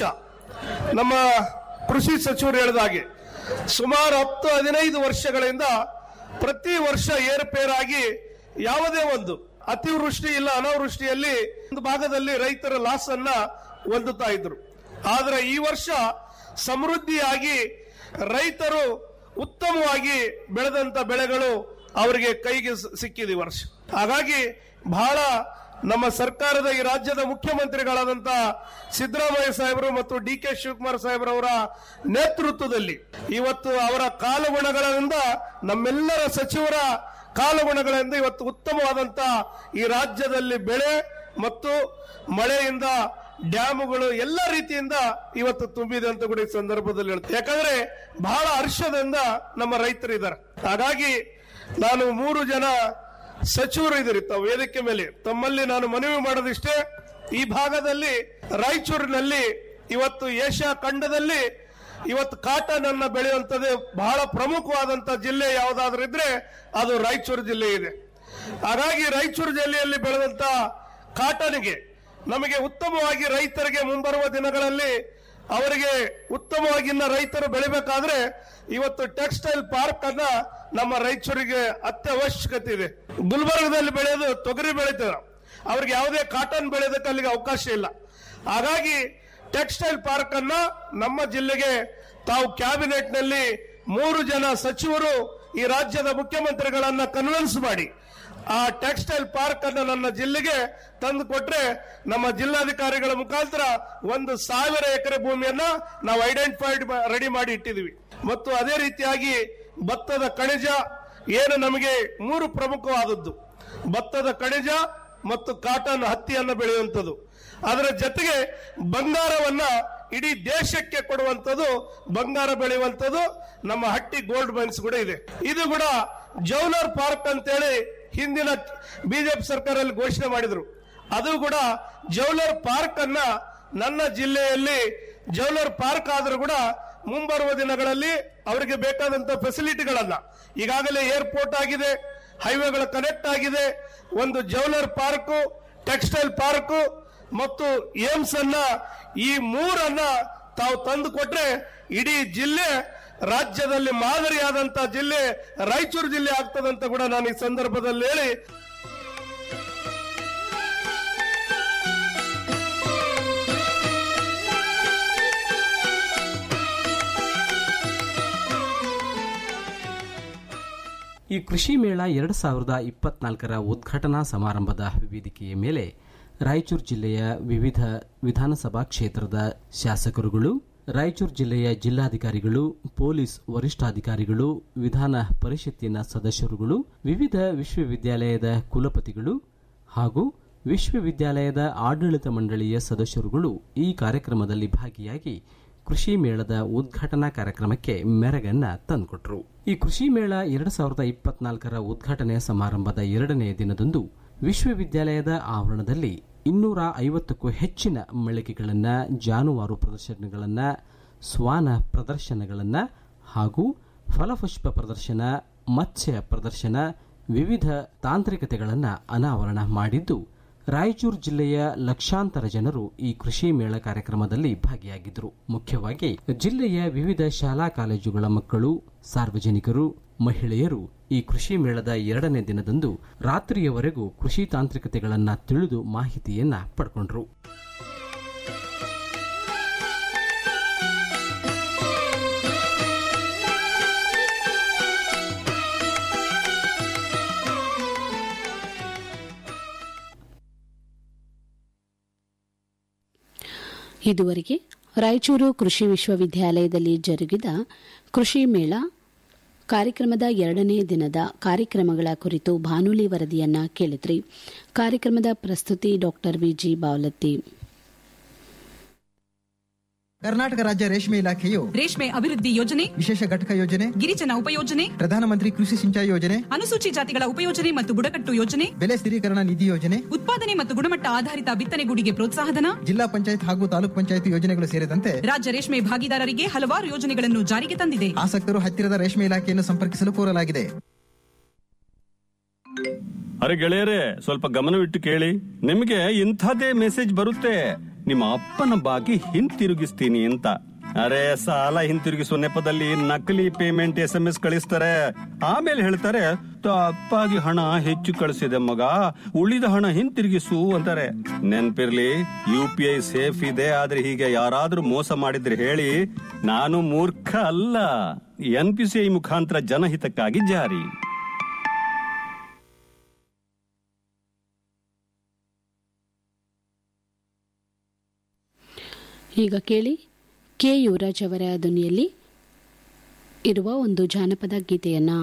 ನಮ್ಮ ಕೃಷಿ ಸಚಿವರು ಹೇಳಿದ ಹಾಗೆ ಸುಮಾರು ಹತ್ತು ಹದಿನೈದು ವರ್ಷಗಳಿಂದ ಪ್ರತಿ ವರ್ಷ ಏರುಪೇರಾಗಿ ಯಾವುದೇ ಒಂದು ಅತಿವೃಷ್ಟಿ ಇಲ್ಲ ಅನಾವೃಷ್ಟಿಯಲ್ಲಿ ಒಂದು ಭಾಗದಲ್ಲಿ ರೈತರ ಲಾಸ್ ಅನ್ನ ಹೊಂದುತ್ತಾ ಇದ್ರು ಆದ್ರೆ ಈ ವರ್ಷ ಸಮೃದ್ಧಿಯಾಗಿ ರೈತರು ಉತ್ತಮವಾಗಿ ಬೆಳೆದಂತ ಬೆಳೆಗಳು ಅವರಿಗೆ ಕೈಗೆ ಸ- ಸಿಕ್ಕಿದೆ ಈ ವರ್ಷ ಹಾಗಾಗಿ ಬಹಳ ನಮ್ಮ ಸರ್ಕಾರದ ಈ ರಾಜ್ಯದ ಮುಖ್ಯಮಂತ್ರಿಗಳಾದಂತ ಸಿದ್ದರಾಮಯ್ಯ ಸಾಹೇಬರು ಮತ್ತು ಡಿ ಕೆ ಶಿವಕುಮಾರ್ ಸಾಹೇಬರವರ ನೇತೃತ್ವದಲ್ಲಿ ಇವತ್ತು ಅವರ ಕಾಲುಗುಣಗಳಿಂದ ನಮ್ಮೆಲ್ಲರ ಸಚಿವರ ಕಾಲುಗುಣಗಳಿಂದ ಇವತ್ತು ಉತ್ತಮವಾದಂತ ಈ ರಾಜ್ಯದಲ್ಲಿ ಬೆಳೆ ಮತ್ತು ಮಳೆಯಿಂದ ಡ್ಯಾಮುಗಳು ಎಲ್ಲ ರೀತಿಯಿಂದ ಇವತ್ತು ತುಂಬಿದೆ ಅಂತ ಕೂಡ ಈ ಸಂದರ್ಭದಲ್ಲಿ ಹೇಳ್ತೀನಿ ಯಾಕಂದ್ರೆ ಬಹಳ ಹರ್ಷದಿಂದ ನಮ್ಮ ರೈತರು ಇದ್ದಾರೆ ಹಾಗಾಗಿ ನಾನು ಮೂರು ಜನ ಸಚಿವರು ಇದ್ದೀರಿ ತಾವು ವೇದಿಕೆ ಮೇಲೆ ತಮ್ಮಲ್ಲಿ ನಾನು ಮನವಿ ಮಾಡೋದಿಷ್ಟೇ ಈ ಭಾಗದಲ್ಲಿ ರಾಯಚೂರಿನಲ್ಲಿ ಇವತ್ತು ಏಷ್ಯಾ ಖಂಡದಲ್ಲಿ ಇವತ್ತು ಕಾಟನ್ ಅನ್ನ ಬೆಳೆಯುವಂತದ್ದು ಬಹಳ ಪ್ರಮುಖವಾದಂತ ಜಿಲ್ಲೆ ಯಾವುದಾದ್ರೂ ಇದ್ರೆ ಅದು ರಾಯಚೂರು ಜಿಲ್ಲೆ ಇದೆ ಹಾಗಾಗಿ ರಾಯಚೂರು ಜಿಲ್ಲೆಯಲ್ಲಿ ಬೆಳೆದಂತ ಕಾಟನ್ಗೆ ನಮಗೆ ಉತ್ತಮವಾಗಿ ರೈತರಿಗೆ ಮುಂಬರುವ ದಿನಗಳಲ್ಲಿ ಅವರಿಗೆ ಉತ್ತಮವಾಗಿ ಇನ್ನ ರೈತರು ಬೆಳಿಬೇಕಾದ್ರೆ ಇವತ್ತು ಟೆಕ್ಸ್ಟೈಲ್ ಪಾರ್ಕ್ ಅನ್ನ ನಮ್ಮ ರಾಯಚೂರಿಗೆ ಅತ್ಯವಶ್ಯಕತೆ ಇದೆ ಗುಲ್ಬರ್ಗದಲ್ಲಿ ಬೆಳೆಯೋದು ತೊಗರಿ ಬೆಳೀತಾರೆ ಅವ್ರಿಗೆ ಯಾವುದೇ ಕಾಟನ್ ಬೆಳೆಯೋದಕ್ಕೆ ಅಲ್ಲಿಗೆ ಅವಕಾಶ ಇಲ್ಲ ಹಾಗಾಗಿ ಟೆಕ್ಸ್ಟೈಲ್ ಪಾರ್ಕ್ ಅನ್ನ ನಮ್ಮ ಜಿಲ್ಲೆಗೆ ತಾವು ಕ್ಯಾಬಿನೆಟ್ ನಲ್ಲಿ ಮೂರು ಜನ ಸಚಿವರು ಈ ರಾಜ್ಯದ ಮುಖ್ಯಮಂತ್ರಿಗಳನ್ನ ಕನ್ವಿನ್ಸ್ ಮಾಡಿ ಆ ಟೆಕ್ಸ್ಟೈಲ್ ಪಾರ್ಕ್ ಅನ್ನು ನನ್ನ ಜಿಲ್ಲೆಗೆ ತಂದು ಕೊಟ್ರೆ ನಮ್ಮ ಜಿಲ್ಲಾಧಿಕಾರಿಗಳ ಮುಖಾಂತರ ಒಂದು ಸಾವಿರ ಎಕರೆ ಭೂಮಿಯನ್ನ ನಾವು ಐಡೆಂಟಿಫೈಡ್ ರೆಡಿ ಮಾಡಿ ಇಟ್ಟಿದ್ದೀವಿ ಮತ್ತು ಅದೇ ರೀತಿಯಾಗಿ ಭತ್ತದ ಕಣಿಜ ಏನು ನಮಗೆ ಮೂರು ಪ್ರಮುಖವಾದದ್ದು ಭತ್ತದ ಕಣಿಜ ಮತ್ತು ಕಾಟನ್ ಹತ್ತಿಯನ್ನು ಬೆಳೆಯುವಂಥದ್ದು ಅದರ ಜೊತೆಗೆ ಬಂಗಾರವನ್ನ ಇಡೀ ದೇಶಕ್ಕೆ ಕೊಡುವಂಥದ್ದು ಬಂಗಾರ ಬೆಳೆಯುವಂಥದ್ದು ನಮ್ಮ ಹಟ್ಟಿ ಗೋಲ್ಡ್ ಮೈನ್ಸ್ ಕೂಡ ಇದೆ ಇದು ಕೂಡ ಜೌಲರ್ ಪಾರ್ಕ್ ಅಂತೇಳಿ ಹಿಂದಿನ ಬಿಜೆಪಿ ಸರ್ಕಾರದಲ್ಲಿ ಘೋಷಣೆ ಮಾಡಿದ್ರು ಅದು ಕೂಡ ಜೌಲರ್ ಪಾರ್ಕ್ ಅನ್ನ ನನ್ನ ಜಿಲ್ಲೆಯಲ್ಲಿ ಜೌಲರ್ ಪಾರ್ಕ್ ಆದ್ರೂ ಕೂಡ ಮುಂಬರುವ ದಿನಗಳಲ್ಲಿ ಅವರಿಗೆ ಬೇಕಾದಂತ ಫೆಸಿಲಿಟಿಗಳನ್ನ ಈಗಾಗಲೇ ಏರ್ಪೋರ್ಟ್ ಆಗಿದೆ ಹೈವೇಗಳ ಕನೆಕ್ಟ್ ಆಗಿದೆ ಒಂದು ಜೌಲರ್ ಪಾರ್ಕ್ ಟೆಕ್ಸ್ಟೈಲ್ ಪಾರ್ಕ್ ಮತ್ತು ಏಮ್ಸ್ ಅನ್ನ ಈ ಮೂರನ್ನ ತಾವು ತಂದು ಕೊಟ್ರೆ ಇಡೀ ಜಿಲ್ಲೆ ರಾಜ್ಯದಲ್ಲಿ ಮಾದರಿಯಾದಂತ ಜಿಲ್ಲೆ ರಾಯಚೂರು ಜಿಲ್ಲೆ ಆಗ್ತದಂತ ಕೂಡ ನಾನು ಈ ಸಂದರ್ಭದಲ್ಲಿ ಹೇಳಿ ಈ ಕೃಷಿ ಮೇಳ ಎರಡು ಸಾವಿರದ ಇಪ್ಪತ್ನಾಲ್ಕರ ಉದ್ಘಾಟನಾ ಸಮಾರಂಭದ ವೇದಿಕೆಯ ಮೇಲೆ ರಾಯಚೂರು ಜಿಲ್ಲೆಯ ವಿವಿಧ ವಿಧಾನಸಭಾ ಕ್ಷೇತ್ರದ ಶಾಸಕರುಗಳು ರಾಯಚೂರು ಜಿಲ್ಲೆಯ ಜಿಲ್ಲಾಧಿಕಾರಿಗಳು ಪೊಲೀಸ್ ವರಿಷ್ಠಾಧಿಕಾರಿಗಳು ವಿಧಾನ ಪರಿಷತ್ತಿನ ಸದಸ್ಯರುಗಳು ವಿವಿಧ ವಿಶ್ವವಿದ್ಯಾಲಯದ ಕುಲಪತಿಗಳು ಹಾಗೂ ವಿಶ್ವವಿದ್ಯಾಲಯದ ಆಡಳಿತ ಮಂಡಳಿಯ ಸದಸ್ಯರುಗಳು ಈ ಕಾರ್ಯಕ್ರಮದಲ್ಲಿ ಭಾಗಿಯಾಗಿ ಕೃಷಿ ಮೇಳದ ಉದ್ಘಾಟನಾ ಕಾರ್ಯಕ್ರಮಕ್ಕೆ ಮೆರಗನ್ನ ತಂದುಕೊಟ್ರು ಈ ಕೃಷಿ ಮೇಳ ಎರಡು ಸಾವಿರದ ಇಪ್ಪತ್ನಾಲ್ಕರ ಉದ್ಘಾಟನೆ ಸಮಾರಂಭದ ಎರಡನೆಯ ದಿನದಂದು ವಿಶ್ವವಿದ್ಯಾಲಯದ ಆವರಣದಲ್ಲಿ ಇನ್ನೂರ ಐವತ್ತಕ್ಕೂ ಹೆಚ್ಚಿನ ಮಳಿಗೆಗಳನ್ನು ಜಾನುವಾರು ಪ್ರದರ್ಶನಗಳನ್ನು ಶ್ವಾನ ಪ್ರದರ್ಶನಗಳನ್ನು ಹಾಗೂ ಫಲಪುಷ್ಪ ಪ್ರದರ್ಶನ ಮತ್ಸ್ಯ ಪ್ರದರ್ಶನ ವಿವಿಧ ತಾಂತ್ರಿಕತೆಗಳನ್ನು ಅನಾವರಣ ಮಾಡಿದ್ದು ರಾಯಚೂರು ಜಿಲ್ಲೆಯ ಲಕ್ಷಾಂತರ ಜನರು ಈ ಕೃಷಿ ಮೇಳ ಕಾರ್ಯಕ್ರಮದಲ್ಲಿ ಭಾಗಿಯಾಗಿದ್ದರು ಮುಖ್ಯವಾಗಿ ಜಿಲ್ಲೆಯ ವಿವಿಧ ಶಾಲಾ ಕಾಲೇಜುಗಳ ಮಕ್ಕಳು ಸಾರ್ವಜನಿಕರು ಮಹಿಳೆಯರು ಈ ಕೃಷಿ ಮೇಳದ ಎರಡನೇ ದಿನದಂದು ರಾತ್ರಿಯವರೆಗೂ ಕೃಷಿ ತಾಂತ್ರಿಕತೆಗಳನ್ನು ತಿಳಿದು ಮಾಹಿತಿಯನ್ನ ಪಡ್ಕೊಂಡ್ರು ಇದುವರೆಗೆ ರಾಯಚೂರು ಕೃಷಿ ವಿಶ್ವವಿದ್ಯಾಲಯದಲ್ಲಿ ಜರುಗಿದ ಕೃಷಿ ಮೇಳ ಕಾರ್ಯಕ್ರಮದ ಎರಡನೇ ದಿನದ ಕಾರ್ಯಕ್ರಮಗಳ ಕುರಿತು ಬಾನುಲಿ ವರದಿಯನ್ನ ಕೇಳಿದ್ರಿ ಕಾರ್ಯಕ್ರಮದ ಪ್ರಸ್ತುತಿ ಡಾಕ್ಟರ್ ವಿಜಿ ಬಾವಲತ್ತಿ ಕರ್ನಾಟಕ ರಾಜ್ಯ ರೇಷ್ಮೆ ಇಲಾಖೆಯು ರೇಷ್ಮೆ ಅಭಿವೃದ್ಧಿ ಯೋಜನೆ ವಿಶೇಷ ಘಟಕ ಯೋಜನೆ ಗಿರಿಜನ ಉಪಯೋಜನೆ ಪ್ರಧಾನಮಂತ್ರಿ ಕೃಷಿ ಸಿಂಚಾಯಿ ಯೋಜನೆ ಅನುಸೂಚಿ ಜಾತಿಗಳ ಉಪಯೋಜನೆ ಮತ್ತು ಬುಡಕಟ್ಟು ಯೋಜನೆ ಬೆಲೆ ಸ್ಥಿರೀಕರಣ ನಿಧಿ ಯೋಜನೆ ಉತ್ಪಾದನೆ ಮತ್ತು ಗುಣಮಟ್ಟ ಆಧಾರಿತ ಬಿತ್ತನೆಗೂಡಿಗೆ ಪ್ರೋತ್ಸಾಹಧನ ಜಿಲ್ಲಾ ಪಂಚಾಯತ್ ಹಾಗೂ ತಾಲೂಕ್ ಪಂಚಾಯತ್ ಯೋಜನೆಗಳು ಸೇರಿದಂತೆ ರಾಜ್ಯ ರೇಷ್ಮೆ ಭಾಗಿದಾರರಿಗೆ ಹಲವಾರು ಯೋಜನೆಗಳನ್ನು ಜಾರಿಗೆ ತಂದಿದೆ ಆಸಕ್ತರು ಹತ್ತಿರದ ರೇಷ್ಮೆ ಇಲಾಖೆಯನ್ನು ಸಂಪರ್ಕಿಸಲು ಕೋರಲಾಗಿದೆ ಅರೆ ಗೆಳೆಯರೇ ಸ್ವಲ್ಪ ಗಮನವಿಟ್ಟು ಕೇಳಿ ನಿಮಗೆ ಇಂಥದೇ ಮೆಸೇಜ್ ಬರುತ್ತೆ ನಿಮ್ಮ ಅಪ್ಪನ ಬಾಕಿ ಹಿಂತಿರುಗಿಸ್ತೀನಿ ಅಂತ ಅರೆ ಸಾಲ ಹಿಂತಿರುಗಿಸುವ ನೆಪದಲ್ಲಿ ನಕಲಿ ಪೇಮೆಂಟ್ ಎಸ್ ಎಂ ಎಸ್ ಕಳಿಸ್ತಾರೆ ಆಮೇಲೆ ಹೇಳ್ತಾರೆ ತಪ್ಪಾಗಿ ಹಣ ಹೆಚ್ಚು ಕಳಿಸಿದೆ ಮಗ ಉಳಿದ ಹಣ ಹಿಂತಿರುಗಿಸು ಅಂತಾರೆ ನೆನ್ಪಿರ್ಲಿ ಯು ಪಿ ಐ ಸೇಫ್ ಇದೆ ಆದ್ರೆ ಹೀಗೆ ಯಾರಾದ್ರೂ ಮೋಸ ಮಾಡಿದ್ರೆ ಹೇಳಿ ನಾನು ಮೂರ್ಖ ಅಲ್ಲ ಎನ್ ಪಿ ಸಿ ಐ ಮುಖಾಂತರ ಜನಹಿತಕ್ಕಾಗಿ ಜಾರಿ ಈಗ ಕೇಳಿ ಕೆ ಯುವರಾಜ್ ಅವರ ಧ್ವನಿಯಲ್ಲಿ ಇರುವ ಒಂದು ಜಾನಪದ ಗೀತೆಯನ್ನ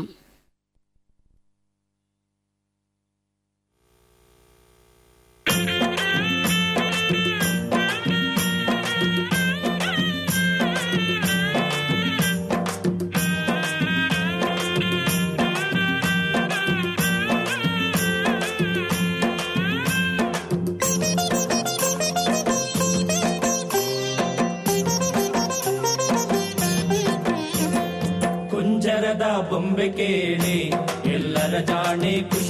ಕುಂಜರದ ಬೊಂಬೆ ಕೇಳಿ ಎಲ್ಲರ ಜಾಣೆ ಖುಷಿ